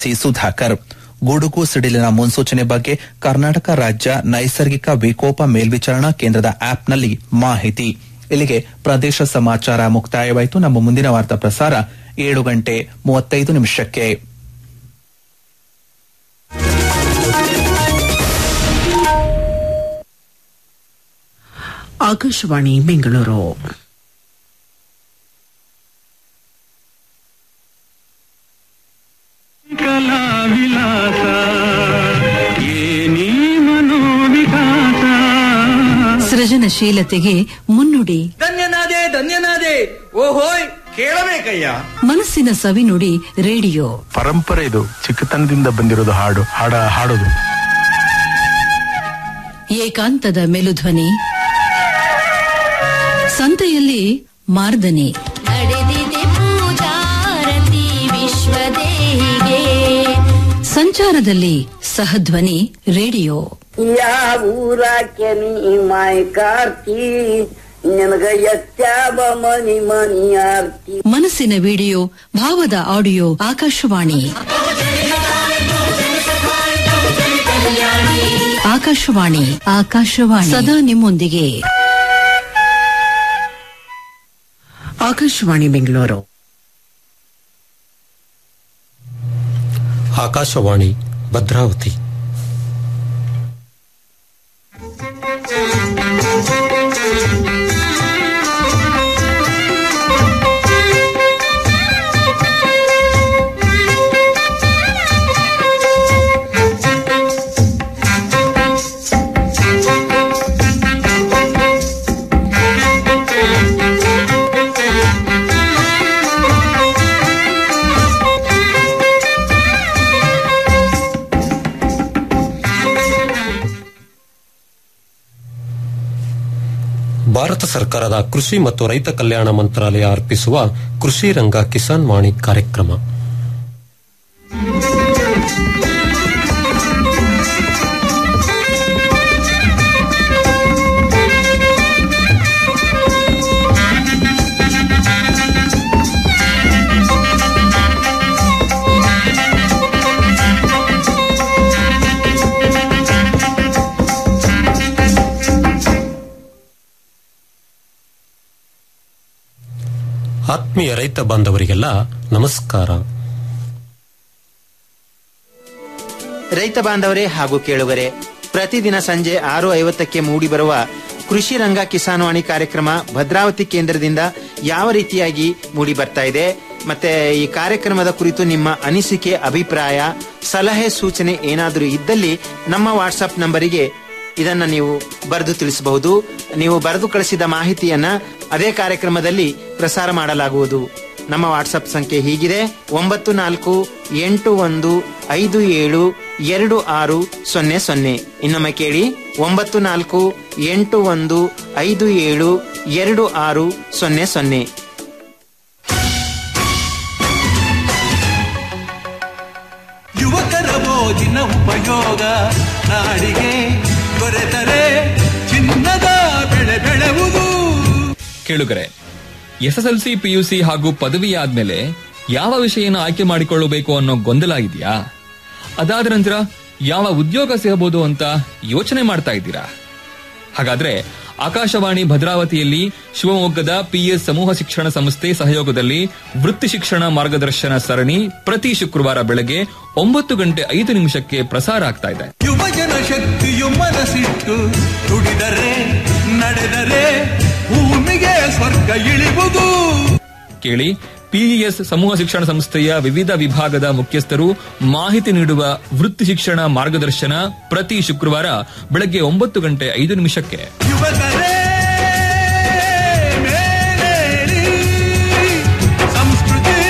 C Sudhakar ಗುಡುಗು ಸಿಡಿಲಿನ ಮುನ್ಸೂಚನೆ ಬಗ್ಗೆ ಕರ್ನಾಟಕ ರಾಜ್ಯ ನೈಸರ್ಗಿಕ ವಿಕೋಪ ಮೇಲ್ವಿಚಾರಣಾ ಕೇಂದ್ರದ ಆಪ್ನಲ್ಲಿ ಮಾಹಿತಿ ಇಲ್ಲಿಗೆ ಪ್ರದೇಶ ಸಮಾಚಾರ ಮುಕ್ತಾಯವಾಯಿತು ನಮ್ಮ ಮುಂದಿನ ವಾರ್ತಾ ಪ್ರಸಾರ ಏಳು ಗಂಟೆ ಮೂವತ್ತೈದು ನಿಮಿಷಕ್ಕೆ ಆಕಾಶವಾಣಿ ಬೆಂಗಳೂರು ಕಲಾ ವಿಲಾಸ ಏನಿ ಮನೋವಿಕಾಸ ಸೃಜನಶೀಲತೆಗೆ ಮುನ್ನುಡಿ ಧನ್ಯನಾದೆ ಧನ್ಯನಾದೆ ಓಹೋಯ್ ಕೇಳಬೇಕಯ್ಯ ಮನಸ್ಸಿನ ಸವಿನುಡಿ ರೇಡಿಯೋ ಪರಂಪರೆ ಇದು ಚಿಕ್ಕತನದಿಂದ ಬಂದಿರೋದು ಹಾಡು ಹಾಡ ಹಾಡೋದು ಏಕಾಂತದ ಮೆಲುಧ್ವನಿ ಸಂತೆಯಲ್ಲಿ ಮಾರ್ದನಿ ನಡೆದಿದೆ ಪೂಜಾರತಿ ವಿಶ್ವದೇಹಿಗೆ ಸಂಚಾರದಲ್ಲಿ ಸಹಧ್ವನಿ ರೇಡಿಯೋ ಯಾವೂರಾಕೆ ನೀ ಮಾಯ್ ಕಾರ್ತಿ ನಿನಗ ಎತ್ಯಾವ ಮನಿ ಮನಿ ಆರ್ತಿ ಮನಸ್ಸಿನ ವಿಡಿಯೋ ಭಾವದ ಆಡಿಯೋ ಆಕಾಶವಾಣಿ ಆಕಾಶವಾಣಿ ಆಕಾಶವಾಣಿ ಸದಾ ನಿಮ್ಮೊಂದಿಗೆ ಆಕಾಶವಾಣಿ ಬೆಂಗಳೂರು ಆಕಾಶವಾಣಿ ಭದ್ರಾವತಿ ಭಾರತ ಸರ್ಕಾರದ ಕೃಷಿ ಮತ್ತು ರೈತ ಕಲ್ಯಾಣ ಮಂತ್ರಾಲಯ ಅರ್ಪಿಸುವ ಕೃಷಿ ರಂಗ ಕಿಸಾನ್ ವಾಣಿ ಕಾರ್ಯಕ್ರಮ ಆತ್ಮೀಯ ರೈತ ಬಾಂಧವರಿಗೆಲ್ಲ ನಮಸ್ಕಾರ ರೈತ ಬಾಂಧವರೇ ಹಾಗೂ ಕೇಳುಗರೆ ಪ್ರತಿದಿನ ಸಂಜೆ ಆರು ಐವತ್ತಕ್ಕೆ ಮೂಡಿಬರುವ ಕೃಷಿ ರಂಗ ಕಿಸಾನ್ವಾಣಿ ಕಾರ್ಯಕ್ರಮ ಭದ್ರಾವತಿ ಕೇಂದ್ರದಿಂದ ಯಾವ ರೀತಿಯಾಗಿ ಮೂಡಿ ಬರ್ತಾ ಇದೆ ಮತ್ತೆ ಈ ಕಾರ್ಯಕ್ರಮದ ಕುರಿತು ನಿಮ್ಮ ಅನಿಸಿಕೆ ಅಭಿಪ್ರಾಯ ಸಲಹೆ ಸೂಚನೆ ಏನಾದರೂ ಇದ್ದಲ್ಲಿ ನಮ್ಮ ವಾಟ್ಸಪ್ ನಂಬರಿಗೆ ಇದನ್ನ ನೀವು ಬರೆದು ತಿಳಿಸಬಹುದು ನೀವು ಬರೆದು ಕಳಿಸಿದ ಮಾಹಿತಿಯನ್ನ ಅದೇ ಕಾರ್ಯಕ್ರಮದಲ್ಲಿ ಪ್ರಸಾರ ಮಾಡಲಾಗುವುದು ನಮ್ಮ ವಾಟ್ಸಪ್ ಸಂಖ್ಯೆ ಹೀಗಿದೆ ಒಂಬತ್ತು ನಾಲ್ಕು ಎಂಟು ಒಂದು ಐದು ಏಳು ಎರಡು ಆರು ಸೊನ್ನೆ ಸೊನ್ನೆ ಇನ್ನೊಮ್ಮೆ ಕೇಳಿ ಒಂಬತ್ತು ನಾಲ್ಕು ಎಂಟು ಒಂದು ಐದು ಏಳು ಎರಡು ಆರು ಸೊನ್ನೆ ಸೊನ್ನೆ ಯುವಕರ ಮೋಜಿನ ಉಪಯೋಗ ನಾಡಿಗೆ ದೊರೆತರೆ ಚಿನ್ನದ ಬೆಳೆ ಬೆಳೆವುದು ಕೇಳುಗರೆ ಎಸ್ಎಸ್ಎಲ್ಸಿ ಪಿಯುಸಿ ಹಾಗೂ ಪದವಿ ಆದ್ಮೇಲೆ ಯಾವ ವಿಷಯನ ಆಯ್ಕೆ ಮಾಡಿಕೊಳ್ಳಬೇಕು ಅನ್ನೋ ಗೊಂದಲ ಇದೆಯಾ ಅದಾದ ನಂತರ ಯಾವ ಉದ್ಯೋಗ ಸಿಗಬಹುದು ಅಂತ ಯೋಚನೆ ಮಾಡ್ತಾ ಇದ್ದೀರಾ ಹಾಗಾದ್ರೆ ಆಕಾಶವಾಣಿ ಭದ್ರಾವತಿಯಲ್ಲಿ ಶಿವಮೊಗ್ಗದ ಪಿಎಸ್ ಸಮೂಹ ಶಿಕ್ಷಣ ಸಂಸ್ಥೆ ಸಹಯೋಗದಲ್ಲಿ ವೃತ್ತಿ ಶಿಕ್ಷಣ ಮಾರ್ಗದರ್ಶನ ಸರಣಿ ಪ್ರತಿ ಶುಕ್ರವಾರ ಬೆಳಗ್ಗೆ ಒಂಬತ್ತು ಗಂಟೆ ಐದು ನಿಮಿಷಕ್ಕೆ ಪ್ರಸಾರ ಆಗ್ತಾ ಇದೆ ಯುವಜನ ಶಕ್ತಿಯು ಮನಸ್ಸಿಟ್ಟು ದುಡಿದರೆ ನಡೆದರೆ ಭೂಮಿಗೆ ಸ್ವರ್ಗ ಇಳಿವುದು ಕೇಳಿ ಪಿಇಎಸ್ ಸಮೂಹ ಶಿಕ್ಷಣ ಸಂಸ್ಥೆಯ ವಿವಿಧ ವಿಭಾಗದ ಮುಖ್ಯಸ್ಥರು ಮಾಹಿತಿ ನೀಡುವ ವೃತ್ತಿ ಶಿಕ್ಷಣ ಮಾರ್ಗದರ್ಶನ ಪ್ರತಿ ಶುಕ್ರವಾರ ಬೆಳಗ್ಗೆ ಒಂಬತ್ತು ಗಂಟೆ ಐದು ನಿಮಿಷಕ್ಕೆ ಯುವಕರೇ ಮೇಲೇರಿ ಸಂಸ್ಕೃತಿ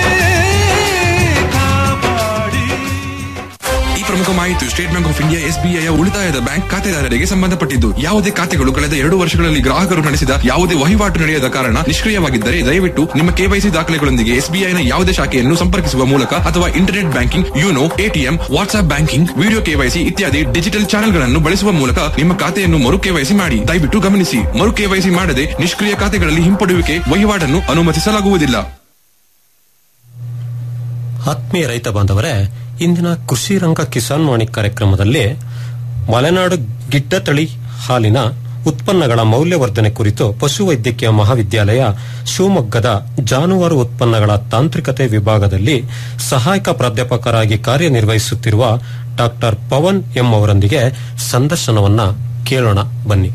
ಕಾಪಾಡಿ ಈ ಪ್ರಮುಖ ಮಾಹಿತಿ State Bank of India SBI ಉಳಿತಾಯದ ಬ್ಯಾಂಕ್ ಖಾತೆದಾರರಿಗೆ ಸಂಬಂಧಪಟ್ಟಿದ್ದು ಯಾವುದೇ ಖಾತೆಗಳು ಕಳೆದ ಎರಡು ವರ್ಷಗಳಲ್ಲಿ ಗ್ರಾಹಕರು ನಡೆಸಿದ ಯಾವುದೇ ವಹಿವಾಟು ನಡೆಯದ ಕಾರಣ ನಿಷ್ಕ್ರಿಯವಾಗಿದ್ದರೆ ದಯವಿಟ್ಟು ನಿಮ್ಮ ಕೆವೈಸಿ ದಾಖಲೆಗಳೊಂದಿಗೆ ಎಸ್ಬಿಐನ ಯಾವುದೇ ಶಾಖೆಯನ್ನು ಸಂಪರ್ಕಿಸುವ ಮೂಲಕ ಅಥವಾ internet banking YONO ATM WhatsApp banking video KYC ಇತ್ಯಾದಿ ಡಿಜಿಟಲ್ ಚಾನೆಲ್ಗಳನ್ನು ಬಳಸುವ ಮೂಲಕ ನಿಮ್ಮ ಖಾತೆಯನ್ನು ಮರು ಕೆವೈಸಿ ಮಾಡಿ ದಯವಿಟ್ಟು ಗಮನಿಸಿ ಮರು ಕೆವೈಸಿ ಮಾಡದೆ ನಿಷ್ಕ್ರಿಯ ಖಾತೆಗಳಲ್ಲಿ ಹಿಂಪಡೆಯುವಿಕೆ ವಹಿವಾಟನ್ನು ಅನುಮತಿಸಲಾಗುವುದಿಲ್ಲ ಆತ್ಮೀಯ ರೈತ ಬಾಂಧವರೇ ಇಂದಿನ ಕೃಷಿ ರಂಗ ಕಿಸಾನ್ ವಾಣಿ ಕಾರ್ಯಕ್ರಮದಲ್ಲಿ ಮಲೆನಾಡು ಗಿಡ್ಡ ತಳಿ ಹಾಲಿನ ಉತ್ಪನ್ನಗಳ ಮೌಲ್ಯವರ್ಧನೆ ಕುರಿತು ಪಶುವೈದ್ಯಕೀಯ ಮಹಾವಿದ್ಯಾಲಯ ಶಿವಮೊಗ್ಗದ ಜಾನುವಾರು ಉತ್ಪನ್ನಗಳ ತಾಂತ್ರಿಕತೆ ವಿಭಾಗದಲ್ಲಿ ಸಹಾಯಕ ಪ್ರಾಧ್ಯಾಪಕರಾಗಿ ಕಾರ್ಯನಿರ್ವಹಿಸುತ್ತಿರುವ ಡಾಕ್ಟರ್ ಪವನ್ ಎಂ ಅವರೊಂದಿಗೆ ಸಂದರ್ಶನವನ್ನ ಕೇಳೋಣ ಬನ್ನಿ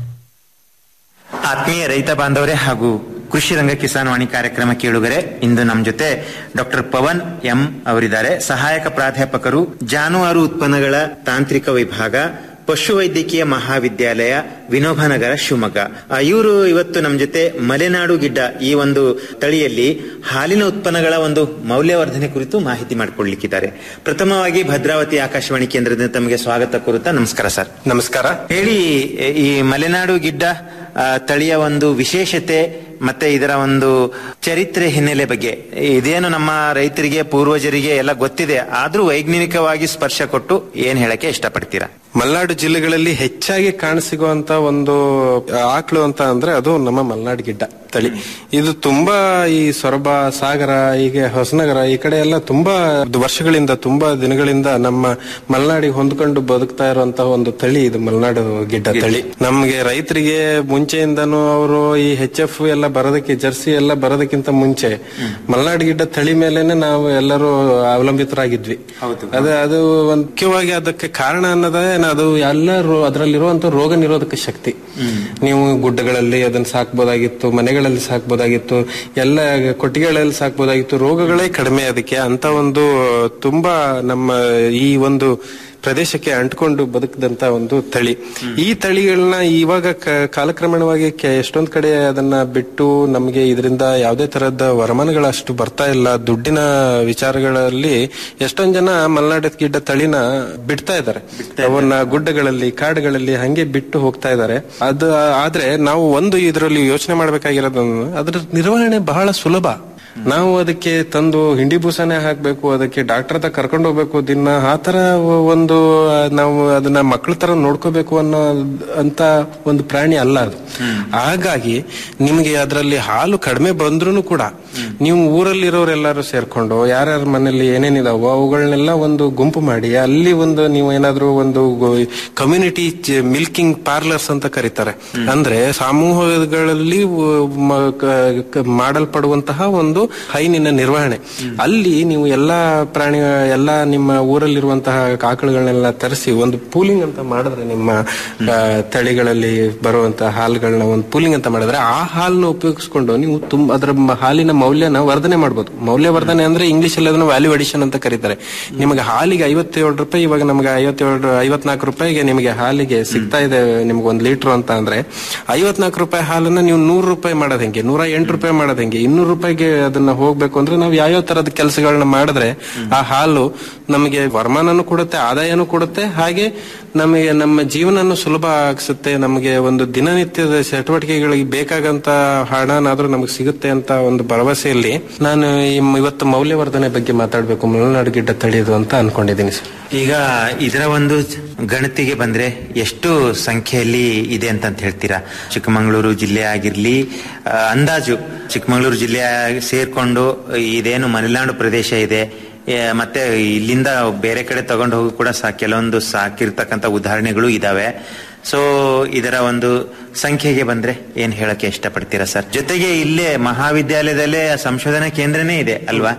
ಆತ್ಮೀಯ ರೈತ ಬಾಂಧವರೇ ಹಾಗೂ ಕೃಷಿ ರಂಗ ಕಿಸಾನ್ ವಾಣಿ ಕಾರ್ಯಕ್ರಮ ಕೇಳುಗರೆ ಇಂದು ನಮ್ಮ ಜೊತೆ ಡಾಕ್ಟರ್ ಪವನ್ ಎಂ ಅವರಿದ್ದಾರೆ ಸಹಾಯಕ ಪ್ರಾಧ್ಯಾಪಕರು ಜಾನುವಾರು ಉತ್ಪನ್ನಗಳ ತಾಂತ್ರಿಕ ವಿಭಾಗ ಪಶುವೈದ್ಯಕೀಯ ಮಹಾವಿದ್ಯಾಲಯ ವಿನೋಬನಗರ ಶಿವಮೊಗ್ಗ ಇವರು ಇವತ್ತು ನಮ್ಮ ಜೊತೆ ಮಲೆನಾಡು ಗಿಡ್ಡ ಈ ಒಂದು ತಳಿಯಲ್ಲಿ ಹಾಲಿನ ಉತ್ಪನ್ನಗಳ ಒಂದು ಮೌಲ್ಯವರ್ಧನೆ ಕುರಿತು ಮಾಹಿತಿ ಮಾಡಿಕೊಳ್ಳಲಿಕ್ಕಿದ್ದಾರೆ ಪ್ರಥಮವಾಗಿ ಭದ್ರಾವತಿ ಆಕಾಶವಾಣಿ ಕೇಂದ್ರದಿಂದ ತಮಗೆ ಸ್ವಾಗತ ಕೋರುತ್ತಾ ನಮಸ್ಕಾರ ಸರ್ ನಮಸ್ಕಾರ ಹೇಳಿ ಈ ಮಲೆನಾಡು ಗಿಡ್ಡ ಆ, ತಳಿಯ ಒಂದು ವಿಶೇಷತೆ ಮತ್ತೆ ಇದರ ಒಂದು ಚರಿತ್ರೆ ಹಿನ್ನೆಲೆ ಬಗ್ಗೆ ಇದೇನು ನಮ್ಮ ರೈತರಿಗೆ ಪೂರ್ವಜರಿಗೆ ಎಲ್ಲ ಗೊತ್ತಿದೆ ಆದ್ರೂ ವೈಜ್ಞಾನಿಕವಾಗಿ ಸ್ಪರ್ಶ ಕೊಟ್ಟು ಏನ್ ಹೇಳಕ್ಕೆ ಇಷ್ಟಪಡ್ತೀರಾ ಮಲೆನಾಡು ಜಿಲ್ಲೆಗಳಲ್ಲಿ ಹೆಚ್ಚಾಗಿ ಕಾಣಸಿಗುವಂತ ಒಂದು ಆಕಳು ಅಂತ ಅಂದ್ರೆ ಅದು ನಮ್ಮ ಮಲೆನಾಡು ಗಿಡ್ಡ ತಳಿ ಇದು ತುಂಬಾ ಈ ಸೊರಬ ಸಾಗರ ಹೀಗೆ ಹೊಸನಗರ ಈ ಕಡೆ ಎಲ್ಲ ತುಂಬಾ ವರ್ಷಗಳಿಂದ ತುಂಬಾ ದಿನಗಳಿಂದ ನಮ್ಮ ಮಲೆನಾಡಿಗೆ ಹೊಂದ್ಕೊಂಡು ಬದುಕ್ತಾ ಇರುವಂತಹ ಒಂದು ತಳಿ ಇದು ಮಲೆನಾಡು ಗಿಡ್ಡ ತಳಿ ನಮ್ಗೆ ರೈತರಿಗೆ ಮುಂಚೆಯಿಂದನೂ ಅವರು ಈ ಹೆಚ್ ಎಫ್ ಎಲ್ಲ ಬರೋದಕ್ಕೆ ಜರ್ಸಿ ಎಲ್ಲ ಬರೋದಕ್ಕಿಂತ ಮುಂಚೆ ಮಲೆನಾಡು ಗಿಡ್ಡ ತಳಿ ಮೇಲೆನೆ ನಾವು ಎಲ್ಲರೂ ಅವಲಂಬಿತರಾಗಿದ್ವಿ ಅದೇ ಅದು ಒಂದ್ ಮುಖ್ಯವಾಗಿ ಅದಕ್ಕೆ ಕಾರಣ ಅನ್ನೋದೇ ಅದು ಎಲ್ಲ ರೋ- ಅದರಲ್ಲಿರುವಂತ ರೋಗ ನಿರೋಧಕ ಶಕ್ತಿ ನೀವು ಗುಡ್ಡಗಳಲ್ಲಿ ಅದನ್ನ ಸಾಕ್ಬೋದಾಗಿತ್ತು ಮನೆಗಳಲ್ಲಿ ಸಾಕ್ಬೋದಾಗಿತ್ತು ಎಲ್ಲ ಕೊಟ್ಟಿಗೆಗಳಲ್ಲಿ ಸಾಕ್ಬೋದಾಗಿತ್ತು ರೋಗಗಳೇ ಕಡಿಮೆ ಅದಕ್ಕೆ ಅಂತ ಒಂದು ತುಂಬಾ ನಮ್ಮ ಈ ಒಂದು ಪ್ರದೇಶಕ್ಕೆ ಅಂಟ್ಕೊಂಡು ಬದುಕದಂತ ಒಂದು ತಳಿ ಈ ತಳಿಗಳನ್ನ ಇವಾಗ ಕ- ಕಾಲಕ್ರಮೇಣವಾಗಿ ಕೆ- ಎಷ್ಟೊಂದ್ ಕಡೆ ಅದನ್ನ ಬಿಟ್ಟು ನಮಗೆ ಇದರಿಂದ ಯಾವುದೇ ತರಹದ ವರಮಾನಗಳು ಅಷ್ಟು ಬರ್ತಾ ಇಲ್ಲ ದುಡ್ಡಿನ ವಿಚಾರಗಳಲ್ಲಿ ಎಷ್ಟೊಂದ್ ಜನ ಮಲೆನಾಡು ಗಿಡ್ಡ ತಳಿನ ಬಿಡ್ತಾ ಇದ್ದಾರೆ ಅವನ್ನ ಗುಡ್ಡಗಳಲ್ಲಿ ಕಾಡುಗಳಲ್ಲಿ ಹಂಗೆ ಬಿಟ್ಟು ಹೋಗ್ತಾ ಇದ್ದಾರೆ ಅದು ಆದ್ರೆ ನಾವು ಒಂದು ಇದರಲ್ಲಿ ಯೋಚನೆ ಮಾಡ್ಬೇಕಾಗಿರೋದು ಅದ್ರ ನಿರ್ವಹಣೆ ಬಹಳ ಸುಲಭ ನಾವು ಅದಕ್ಕೆ ತಂದು ಹಿಂಡಿ ಬೂಸನೆ ಹಾಕ್ಬೇಕು ಅದಕ್ಕೆ ಡಾಕ್ಟರ್ ಹತ್ರ ಕರ್ಕೊಂಡು ಹೋಗ್ಬೇಕು ದಿನ ಆ ತರ ಒಂದು ಆ, ನಾವು ಅದನ್ನ ಮಕ್ಕಳ ತರ ನೋಡ್ಕೋಬೇಕು ಅನ್ನೋ ಅಂತ ಒಂದು ಪ್ರಾಣಿ ಅಲ್ಲ ಅದು ಹಾಗಾಗಿ ನಿಮ್ಗೆ ಅದರಲ್ಲಿ ಹಾಲು ಕಡಿಮೆ ಬಂದ್ರೂ ಕೂಡ ನೀವು ಊರಲ್ಲಿರೋರೆಲ್ಲರೂ ಸೇರ್ಕೊಂಡು ಯಾರ್ಯಾರ ಮನೇಲಿ ಏನೇನಿದಾವೋ ಅವುಗಳನ್ನೆಲ್ಲ ಒಂದು ಗುಂಪು ಮಾಡಿ ಅಲ್ಲಿ ಒಂದು ನೀವು ಏನಾದ್ರೂ ಒಂದು ಕಮ್ಯುನಿಟಿ ಮಿಲ್ಕಿಂಗ್ ಪಾರ್ಲರ್ಸ್ ಅಂತ ಕರೀತಾರೆ ಅಂದ್ರೆ ಸಮೂಹಗಳಲ್ಲಿ ಉ- ಮ- ಕ- ಕ- ಮಾಡಲ್ಪಡುವಂತಹ ಒಂದು ಹೈನಿನ ನಿರ್ವಹಣೆ ಅಲ್ಲಿ ನೀವು ಎಲ್ಲಾ ಪ್ರಾಣಿ ಎಲ್ಲಾ ನಿಮ್ಮ ಊರಲ್ಲಿರುವಂತಹ ಆಕಳುಗಳನ್ನೆಲ್ಲ ತರಿಸಿ ಒಂದು ಪೂಲಿಂಗ್ ಅಂತ ಮಾಡಿದ್ರೆ ನಿಮ್ಮ ಆ, ತಳಿಗಳಲ್ಲಿ ಬರುವಂತಹ ಹಾಲುಗಳನ್ನ ಒಂದು ಪೂಲಿಂಗ್ ಅಂತ ಮಾಡಿದ್ರೆ ಆ ಹಾಲನ್ನ ಉಪಯೋಗಿಸ್ಕೊಂಡು ನೀವು ತುಂಬ ಅದರ ಮ- ಹಾಲಿನ ಮೌಲ್ಯನ ವರ್ಧನೆ ಮಾಡ್ಬೋದು ಮೌಲ್ಯವರ್ಧನೆ ಅಂದ್ರೆ ಇಂಗ್ಲಿಷ್ ಅಲ್ಲಿ ಅದನ್ನ ವ್ಯಾಲ್ಯೂ ಅಡಿಷನ್ ಅಂತ ಕರೀತಾರೆ ನಿಮಗೆ ಹಾಲಿಗೆ ಐವತ್ತೇಳು ರೂಪಾಯಿ ಇವಾಗ ನಮಗೆ ಐವತ್ತೇಳು ಐವತ್ನಾಲ್ಕು ರೂಪಾಯಿಗೆ ನಿಮಗೆ ಹಾಲಿಗೆ ಸಿಗ್ತಾ ಇದೆ ನಿಮ್ಗೆ ಒಂದು ಲೀಟರ್ ಅಂತ ಅಂದ್ರೆ ಐವತ್ನಾಲ್ಕು ರೂಪಾಯಿ ಹಾಲನ್ನ ನೀವು ನೂರು ರೂಪಾಯಿ ಮಾಡೋದ್ ಹೆಂಗೆ ನೂರ ಎಂಟು ರೂಪಾಯಿ ಮಾಡೋದ್ ಹೆಂಗೆ ಇನ್ನೂರು ರೂಪಾಯಿಗೆ ಅದನ್ನ ಹೋಗ್ಬೇಕು ಅಂದ್ರೆ ನಾವು ಯಾವ್ಯಾವ ತರದ ಕೆಲಸಗಳನ್ನ ಮಾಡಿದ್ರೆ ಆ ಹಾಲು ನಮಗೆ ವರಮಾನನು ಕೊಡುತ್ತೆ ಆದಾಯನೂ ಕೊಡುತ್ತೆ ಹಾಗೆ ನಮಗೆ ನಮ್ಮ ಜೀವನನು ಸುಲಭ ಆಗಿಸುತ್ತೆ ನಮಗೆ ಒಂದು ದಿನನಿತ್ಯದ ಚಟುವಟಿಕೆಗಳಿಗೆ ಬೇಕಾಗಂತ ಹಣನಾದ್ರೂ ನಮಗೆ ಸಿಗುತ್ತೆ ಅಂತ ಒಂದು ಭರವಸೆಯಲ್ಲಿ ನಾನು ಈ ಮ್- ಇವತ್ತು ಮೌಲ್ಯವರ್ಧನೆ ಬಗ್ಗೆ ಮಾತಾಡ್ಬೇಕು ಮಲೆನಾಡು ಗಿಡ್ಡ ತಳಿಯೋದು ಅಂತ ಅನ್ಕೊಂಡಿದ್ದೀನಿ ಸರ್ ಈಗ ಇದರ ಒಂದು ಗಣತಿಗೆ ಬಂದ್ರೆ ಎಷ್ಟು ಸಂಖ್ಯೆಯಲ್ಲಿ ಇದೆ ಅಂತ ಹೇಳ್ತೀರಾ ಚಿಕ್ಕಮಗಳೂರು ಜಿಲ್ಲೆ ಆಗಿರ್ಲಿ ಆ, ಅಂದಾಜು ಚಿಕ್ಕಮಗಳೂರು ಜಿಲ್ಲೆ ಸೇರ್ಕೊಂಡು ಇದೇನು ಮಲೆನಾಡು ಪ್ರದೇಶ ಇದೆ ಏ, ಮತ್ತೆ ಇಲ್ಲಿಂದ ಬೇರೆ ಕಡೆ ತಗೊಂಡು ಹೋಗಿ ಕೂಡ ಸಾ ಕೆಲವೊಂದು ಸಾಕಿರ್ತಕ್ಕಂಥ ಉದಾಹರಣೆಗಳು ಇದಾವೆ ಸೊ ಇದರ ಒಂದು ಸಂಖ್ಯೆಗೆ ಬಂದ್ರೆ ಏನ್ ಹೇಳಕ್ಕೆ ಇಷ್ಟಪಡ್ತೀರಾ ಸರ್ ಜೊತೆಗೆ ಇಲ್ಲೇ ಮಹಾವಿದ್ಯಾಲಯದಲ್ಲೇ ಸಂಶೋಧನಾ ಕೇಂದ್ರನೇ ಇದೆ ಅಲ್ವಾ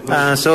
ಸೊ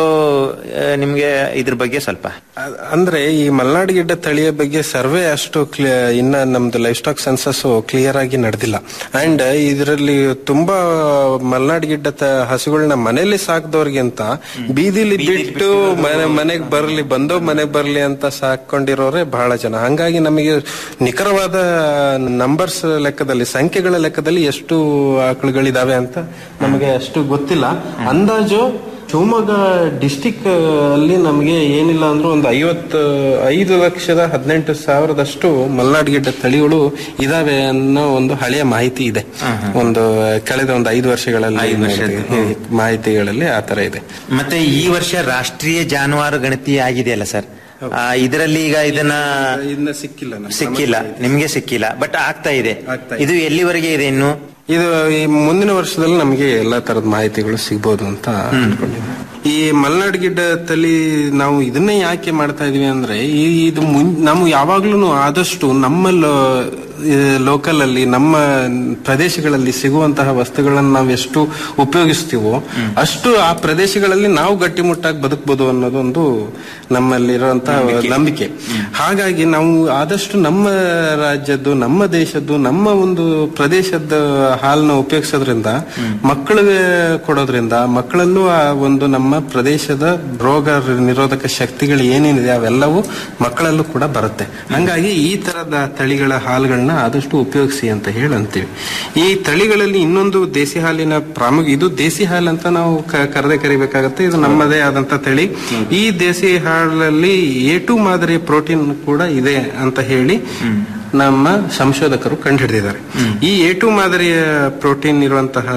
ನಿಮ್ಗೆ ಇದ್ರ ಬಗ್ಗೆ ಸ್ವಲ್ಪ ಅ- ಅಂದ್ರೆ ಈ ಮಲೆನಾಡು ಗಿಡ್ಡ ತಳಿಯ ಬಗ್ಗೆ ಸರ್ವೆ ಅಷ್ಟು ಕ್ಲಿಯ- ಇನ್ನ ನಮ್ದು ಲೈಫ್ ಸ್ಟಾಕ್ ಸೆನ್ಸಸ್ ಕ್ಲಿಯರ್ ಆಗಿ ನಡೆದಿಲ್ಲ ಅಂಡ್ ಇದರಲ್ಲಿ ತುಂಬಾ ಮಲೆನಾಡು ಗಿಡ್ಡ ತ- ಹಸುಗಳನ್ನ ಮನೆಯಲ್ಲಿ ಸಾಕ್ದವ್ರಿಗಿಂತ ಬೀದಿಲಿ ಬಿಟ್ಟು ಮನೆ ಮನೆಗ್ ಬರ್ಲಿ ಬಂದೋ ಮನೆಗ್ ಬರ್ಲಿ ಅಂತ ಸಾಕೊಂಡಿರೋರೆ ಬಹಳ ಜನ ಹಂಗಾಗಿ ನಮಗೆ ನಿಖರವಾದ ನಂಬರ್ಸ್ ಲೆಕ್ಕದಲ್ಲಿ ಸಂಖ್ಯೆಗಳ ಲೆಕ್ಕದಲ್ಲಿ ಎಷ್ಟು ಆಕಳುಗಳಿದಾವೆ ಅಂತ ನಮಗೆ ಅಷ್ಟು ಗೊತ್ತಿಲ್ಲ ಅಂದಾಜು ಶಿವಮೊಗ್ಗ ಡಿಸ್ಟಿಕ್ ಅಲ್ಲಿ ನಮಗೆ ಏನಿಲ್ಲ ಅಂದ್ರೂ ಒಂದು ಐವತ್ತು ಐದು ಲಕ್ಷದ ಹದಿನೆಂಟು ಸಾವಿರದಷ್ಟು ಮಲ್ನಾಡ್ ಗಿಡ್ಡ ತಳಿಗಳು ಇದಾವೆ ಅನ್ನೋ ಒಂದು ಹಳೆಯ ಮಾಹಿತಿ ಇದೆ ಒಂದು ಕಳೆದ ಒಂದು ಐದು ವರ್ಷಗಳಲ್ಲಿ ಹ್ಮ್, ಮಾಹಿತಿಗಳಲ್ಲಿ ಆ ತರ ಇದೆ ಮತ್ತೆ ಈ ವರ್ಷ ರಾಷ್ಟ್ರೀಯ ಜಾನುವಾರು ಗಣತಿ ಆಗಿದೆಯಲ್ಲ ಸರ್ ಇದರಲ್ಲಿ ಈಗ ಇದನ್ನ ಇನ್ನ ಸಿಕ್ಕಿಲ್ಲ ನಮ್ಗೆ. ಸಿಕ್ಕಿಲ್ಲ ನಿಮ್ಗೆ ಸಿಕ್ಕಿಲ್ಲ ಬಟ್ ಆಗ್ತಾ ಇದೆ ಇದು ಎಲ್ಲಿವರೆಗೆ ಇದೆ ಇನ್ನು ಇದು ಈ ಮುಂದಿನ ವರ್ಷದಲ್ಲಿ ನಮಗೆ ಎಲ್ಲಾ ತರದ ಮಾಹಿತಿಗಳು ಸಿಗ್ಬೋದು ಅಂತ ಅನ್ಕೊಂಡಿದ್ದೀನಿ ಈ ಮಲೆನಾಡು ಗಿಡ್ಡ ತಳಿ ನಾವು ಇದನ್ನೇ ಯಾಕೆ ಮಾಡ್ತಾ ಇದೀವಿ ಅಂದ್ರೆ ಈ ಇದು ಮುನ್ ನಾವು ಯಾವಾಗ್ಲೂ ಆದಷ್ಟು ನಮ್ಮ ಲೋಕಲ್ ಅಲ್ಲಿ ನಮ್ಮ ಪ್ರದೇಶಗಳಲ್ಲಿ ಸಿಗುವಂತಹ ವಸ್ತುಗಳನ್ನು ನಾವು ಎಷ್ಟು ಉಪಯೋಗಿಸ್ತೀವೋ ಅಷ್ಟು ಆ ಪ್ರದೇಶಗಳಲ್ಲಿ ನಾವು ಗಟ್ಟಿಮುಟ್ಟಾಗಿ ಬದುಕಬಹುದು ಅನ್ನೋದೊಂದು ನಮ್ಮಲ್ಲಿರುವಂತಹ ನಂಬಿಕೆ ಹಾಗಾಗಿ ನಾವು ಆದಷ್ಟು ನಮ್ಮ ರಾಜ್ಯದ್ದು ನಮ್ಮ ದೇಶದ್ದು ನಮ್ಮ ಒಂದು ಪ್ರದೇಶದ ಹಾಲನ್ನ ಉಪಯೋಗಿಸೋದ್ರಿಂದ ಮಕ್ಕಳಿಗೆ ಕೊಡೋದ್ರಿಂದ ಮಕ್ಕಳಲ್ಲೂ ಆ ಒಂದು ನಮ್ಮ ಪ್ರದೇಶದ ರೋಗ ನಿರೋಧಕ ಶಕ್ತಿಗಳು ಏನೇನಿದೆ ಅವೆಲ್ಲವೂ ಮಕ್ಕಳಲ್ಲೂ ಕೂಡ ಬರುತ್ತೆ ಹಂಗಾಗಿ ಈ ತರದ ತಳಿಗಳ ಹಾಲುಗಳನ್ನ ಆದಷ್ಟು ಉಪಯೋಗಿಸಿ ಅಂತ ಹೇಳಿ ಅಂತೀವಿ ಈ ತಳಿಗಳಲ್ಲಿ ಇನ್ನೊಂದು ದೇಸಿ ಹಾಲಿನ ಪ್ರಾಮುಖ್ಯ ಇದು ದೇಸಿ ಹಾಲು ಅಂತ ನಾವು ಕ- ಕರೆದೇ ಕರಿಬೇಕಾಗತ್ತೆ ಇದು ನಮ್ಮದೇ ಆದಂತ ತಳಿ ಈ ದೇಸಿ ಹಾಲಲ್ಲಿ ಎ ಟು ಮಾದರಿ ಪ್ರೋಟೀನ್ ಕೂಡ ಇದೆ ಅಂತ ಹೇಳಿ ನಮ್ಮ ಸಂಶೋಧಕರು ಕಂಡುಹಿಡಿದಿದ್ದಾರೆ ಈ ಎ ಟು ಮಾದರಿಯ ಪ್ರೋಟೀನ್ ಇರುವಂತಹ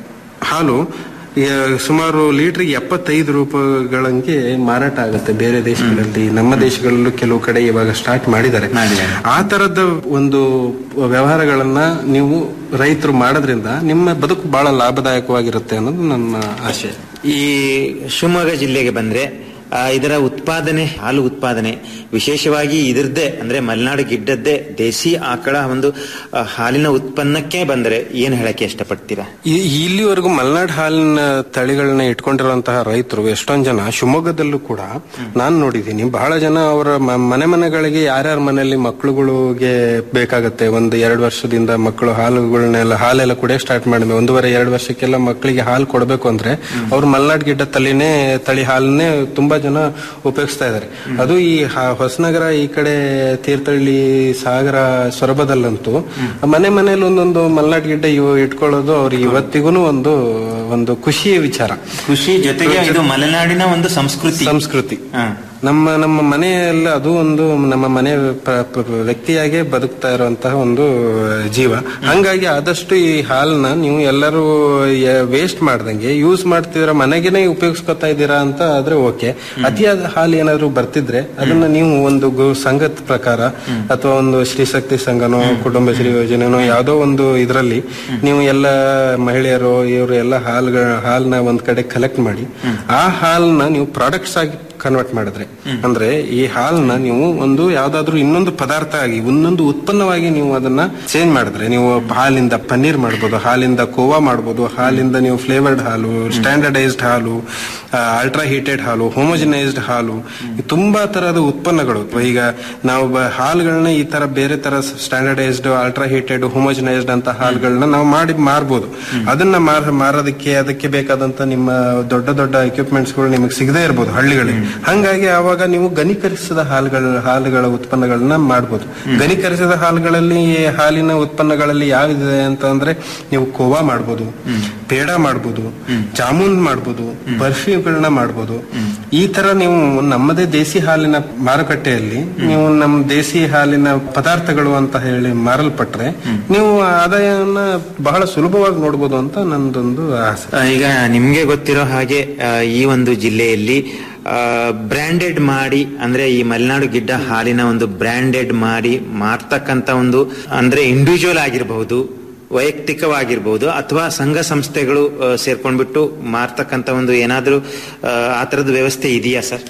ಹಾಲು ಈ, ಸುಮಾರು ಲೀಟರ್ಗೆ ಎಪ್ಪತ್ತೈದು ರೂಪಾಯಿಗಳಂಗೆ ಮಾರಾಟ ಆಗುತ್ತೆ ಬೇರೆ ದೇಶಗಳಲ್ಲಿ ನಮ್ಮ ದೇಶಗಳಲ್ಲೂ ಕೆಲವು ಕಡೆ ಇವಾಗ ಸ್ಟಾರ್ಟ್ ಮಾಡಿದ್ದಾರೆ ಆ ತರದ ಒಂದು ವ್ಯವಹಾರಗಳನ್ನ ನೀವು ರೈತರು ಮಾಡೋದ್ರಿಂದ ನಿಮ್ಮ ಬದುಕು ಬಹಳ ಲಾಭದಾಯಕವಾಗಿರುತ್ತೆ ಅನ್ನೋದು ನನ್ನ ಆಶೆ ಈ ಶಿವಮೊಗ್ಗ ಜಿಲ್ಲೆಗೆ ಬಂದ್ರೆ ಆ, ಇದರ ಉತ್ಪಾದನೆ ಹಾಲು ಉತ್ಪಾದನೆ ವಿಶೇಷವಾಗಿ ಇದರದ್ದೇ ಅಂದ್ರೆ ಮಲೆನಾಡು ಗಿಡ್ಡದ್ದೇ ದೇಸಿ ಆಕಳ ಒಂದು ಆ, ಹಾಲಿನ ಉತ್ಪನ್ನಕ್ಕೆ ಬಂದ್ರೆ ಏನ್ ಹೇಳಕ್ಕೆ ಇಷ್ಟಪಡ್ತೀರಾ ಈ- ಇಲ್ಲಿವರೆಗೂ ಮಲೆನಾಡು ಹಾಲಿನ ತಳಿಗಳನ್ನ ಇಟ್ಕೊಂಡಿರುವಂತಹ ರೈತರು ಎಷ್ಟೊಂದ್ ಜನ ಶಿವಮೊಗ್ಗದಲ್ಲೂ ಕೂಡ ನಾನು ನೋಡಿದ್ದೀನಿ ಬಹಳ ಜನ ಅವರ ಮ- ಮನೆ ಮನೆಗಳಿಗೆ ಯಾರ್ಯಾರ ಮನೆಯಲ್ಲಿ ಮಕ್ಕಳುಗಳಿಗೆ ಬೇಕಾಗತ್ತೆ ಒಂದು ಎರಡು ವರ್ಷದಿಂದ ಮಕ್ಕಳು ಹಾಲುಗಳನ್ನೆಲ್ಲ ಹಾಲೆಲ್ಲ ಕುಡಿಯೋ ಸ್ಟಾರ್ಟ್ ಮಾಡಿದ್ವಿ ಒಂದೂವರೆ ಎರಡು ವರ್ಷಕ್ಕೆಲ್ಲ ಮಕ್ಕಳಿಗೆ ಹಾಲು ಕೊಡಬೇಕು ಅಂದ್ರೆ ಅವ್ರು ಮಲೆನಾಡು ಗಿಡ್ಡ ತಳಿನೇ ತಳಿ ಹಾಲನ್ನೇ ತುಂಬಾ ಜನ ಉಪಯೋಗಿಸ್ತಾ ಇದ್ದಾರೆ ಅದು ಈ ಹ- ಹೊಸನಗರ ಈ ಕಡೆ ತೀರ್ಥಹಳ್ಳಿ ಸಾಗರ ಸೊರಬದಲ್ಲಂತೂ ಮನೆ ಮನೇಲಿ ಒಂದೊಂದು ಮಲೆನಾಡು ಗಿಡ್ಡ ಇವು ಇಟ್ಕೊಳ್ಳೋದು ಅವ್ರಿಗೆ ಇವತ್ತಿಗೂ ಒಂದು ಒಂದು ಖುಷಿಯ ವಿಚಾರ ಖುಷಿ ಜೊತೆಗೆ ಇದು ಮಲೆನಾಡಿನ ಒಂದು ಸಂಸ್ಕೃತಿ ಸಂಸ್ಕೃತಿ ನಮ್ಮ ನಮ್ಮ ಮನೆಯಲ್ಲ ಅದು ಒಂದು ನಮ್ಮ ಮನೆ ಪ್ರ- ಪ್ರ- ವ್ಯಕ್ತಿಯಾಗೆ ಬದುಕ್ತಾ ಇರುವಂತಹ ಒಂದು ಜೀವ ಹಂಗಾಗಿ ಆದಷ್ಟು ಈ ಹಾಲನ್ನ ನೀವು ಎಲ್ಲರೂ ವೇಸ್ಟ್ ಮಾಡ್ದಂಗೆ ಯೂಸ್ ಮಾಡ್ತಿದ್ರ ಮನೆಗೇನೆ ಉಪಯೋಗಿಸ್ಕೊತಾ ಇದ್ದೀರಾ ಅಂತ ಆದ್ರೆ ಓಕೆ ಅತಿಯಾದ ಹಾಲು ಏನಾದ್ರು ಬರ್ತಿದ್ರೆ ಅದನ್ನ ನೀವು ಒಂದು ಗೋ ಸಂಘದ ಪ್ರಕಾರ ಅಥವಾ ಒಂದು ಶ್ರೀ ಶಕ್ತಿ ಸಂಘನೋ ಕುಟುಂಬ ಶ್ರೀ ಯೋಜನೆನೋ ಯಾವ್ದೋ ಒಂದು ಇದರಲ್ಲಿ ನೀವು ಎಲ್ಲ ಮಹಿಳೆಯರು ಇವರು ಎಲ್ಲ ಹಾಲ್ಗಳ ಹಾಲ್ನ ಒಂದ್ ಕಡೆ ಕಲೆಕ್ಟ್ ಮಾಡಿ ಆ ಹಾಲ್ನ ನೀವು ಪ್ರಾಡಕ್ಟ್ಸ್ ಆಗಿ ಕನ್ವರ್ಟ್ ಮಾಡಿದ್ರೆ ಅಂದ್ರೆ ಈ ಹಾಲ್ನ ನೀವು ಒಂದು ಯಾವ್ದಾದ್ರು ಇನ್ನೊಂದು ಪದಾರ್ಥ ಆಗಿ ಇನ್ನೊಂದು ಉತ್ಪನ್ನವಾಗಿ ನೀವು ಅದನ್ನ ಚೇಂಜ್ ಮಾಡಿದ್ರೆ ನೀವು ಹಾಲಿಂದ ಪನ್ನೀರ್ ಮಾಡ್ಬೋದು ಹಾಲಿಂದ ಕೋವಾ ಮಾಡ್ಬೋದು ಹಾಲಿಂದ ನೀವು ಫ್ಲೇವರ್ಡ್ ಹಾಲು ಸ್ಟ್ಯಾಂಡರ್ಡೈಸ್ಡ್ ಹಾಲು ಅಲ್ಟ್ರಾ ಹೀಟೆಡ್ ಹಾಲು ಹೋಮೋಜಿನೈಸ್ಡ್ ಹಾಲು ಈ ತುಂಬಾ ತರಹದ ಉತ್ಪನ್ನಗಳು ಈಗ ನಾವು ಬ- ಹಾಲುಗಳನ್ನ ಈ ತರ ಬೇರೆ ತರ ಸ್ಟ್ಯಾಂಡರ್ಡೈಸ್ಡ್ ಅಲ್ಟ್ರಾ ಹೀಟೆಡ್ ಹೋಮೋಜಿನೈಸ್ಡ್ ಅಂತ ಹಾಲುಗಳನ್ನ ನಾವು ಮಾಡಿ ಮಾರ್ಬೋದು ಅದನ್ನ ಮಾರ ಮಾರೋದಕ್ಕೆ ಅದಕ್ಕೆ ಬೇಕಾದಂತ ನಿಮ್ಮ ದೊಡ್ಡ ದೊಡ್ಡ equipments ಗಳು ನಿಮಗೆ ಸಿಗದೇ ಇರ್ಬೋದು ಹಳ್ಳಿಗಳಲ್ಲಿ ಹಂಗಾಗಿ ಆವಾಗ ನೀವು ಘನೀಕರಿಸಿದ ಹಾಲುಗಳ ಹಾಲುಗಳ ಉತ್ಪನ್ನಗಳನ್ನ ಮಾಡ್ಬೋದು ಘನೀಕರಿಸಿದ ಹಾಲುಗಳಲ್ಲಿ ಹಾಲಿನ ಉತ್ಪನ್ನಗಳಲ್ಲಿ ಯಾವಿದೆ ಅಂತ ಅಂದ್ರೆ ನೀವು ಕೋವಾ ಮಾಡ್ಬೋದು ಪೇಡ ಮಾಡ್ಬೋದು ಜಾಮೂನ್ ಮಾಡ್ಬೋದು ಬರ್ಫಿಗಳನ್ನ ಮಾಡ್ಬೋದು ಈ ತರ ನೀವು ನಮ್ಮದೇ ದೇಸಿ ಹಾಲಿನ ಮಾರುಕಟ್ಟೆಯಲ್ಲಿ ನೀವು ನಮ್ಮ ದೇಸಿ ಹಾಲಿನ ಪದಾರ್ಥಗಳು ಅಂತ ಹೇಳಿ ಮಾರಲ್ಪಟ್ರೆ ನೀವು ಆದಾಯವನ್ನ ಬಹಳ ಸುಲಭವಾಗಿ ನೋಡ್ಬೋದು ಅಂತ ನಂದೊಂದು ಆಸೆ ಆ, ಈಗ ನಿಮ್ಗೆ ಗೊತ್ತಿರೋ ಹಾಗೆ ಆ, ಈ ಒಂದು ಜಿಲ್ಲೆಯಲ್ಲಿ ಬ್ರ್ಯಾಂಡೆಡ್ ಮಾಡಿ ಅಂದ್ರೆ ಈ ಮಲೆನಾಡು ಗಿಡ್ಡ ಹಾಲಿನ ಒಂದು ಬ್ರ್ಯಾಂಡೆಡ್ ಮಾಡಿ ಮಾರ್ತಕ್ಕಂತ ಒಂದು ಅಂದ್ರೆ ಇಂಡಿವಿಜುವಲ್ ಆಗಿರಬಹುದು ವೈಯಕ್ತಿಕವಾಗಿರ್ಬಹುದು ಅಥವಾ ಸಂಘ ಸಂಸ್ಥೆಗಳು ಆ, ಸೇರ್ಕೊಂಡ್ಬಿಟ್ಟು ಮಾರ್ತಕ್ಕಂತ ಒಂದು ಏನಾದ್ರೂ ಆ, ಆ ತರದ ವ್ಯವಸ್ಥೆ ಇದೆಯಾ ಸರ್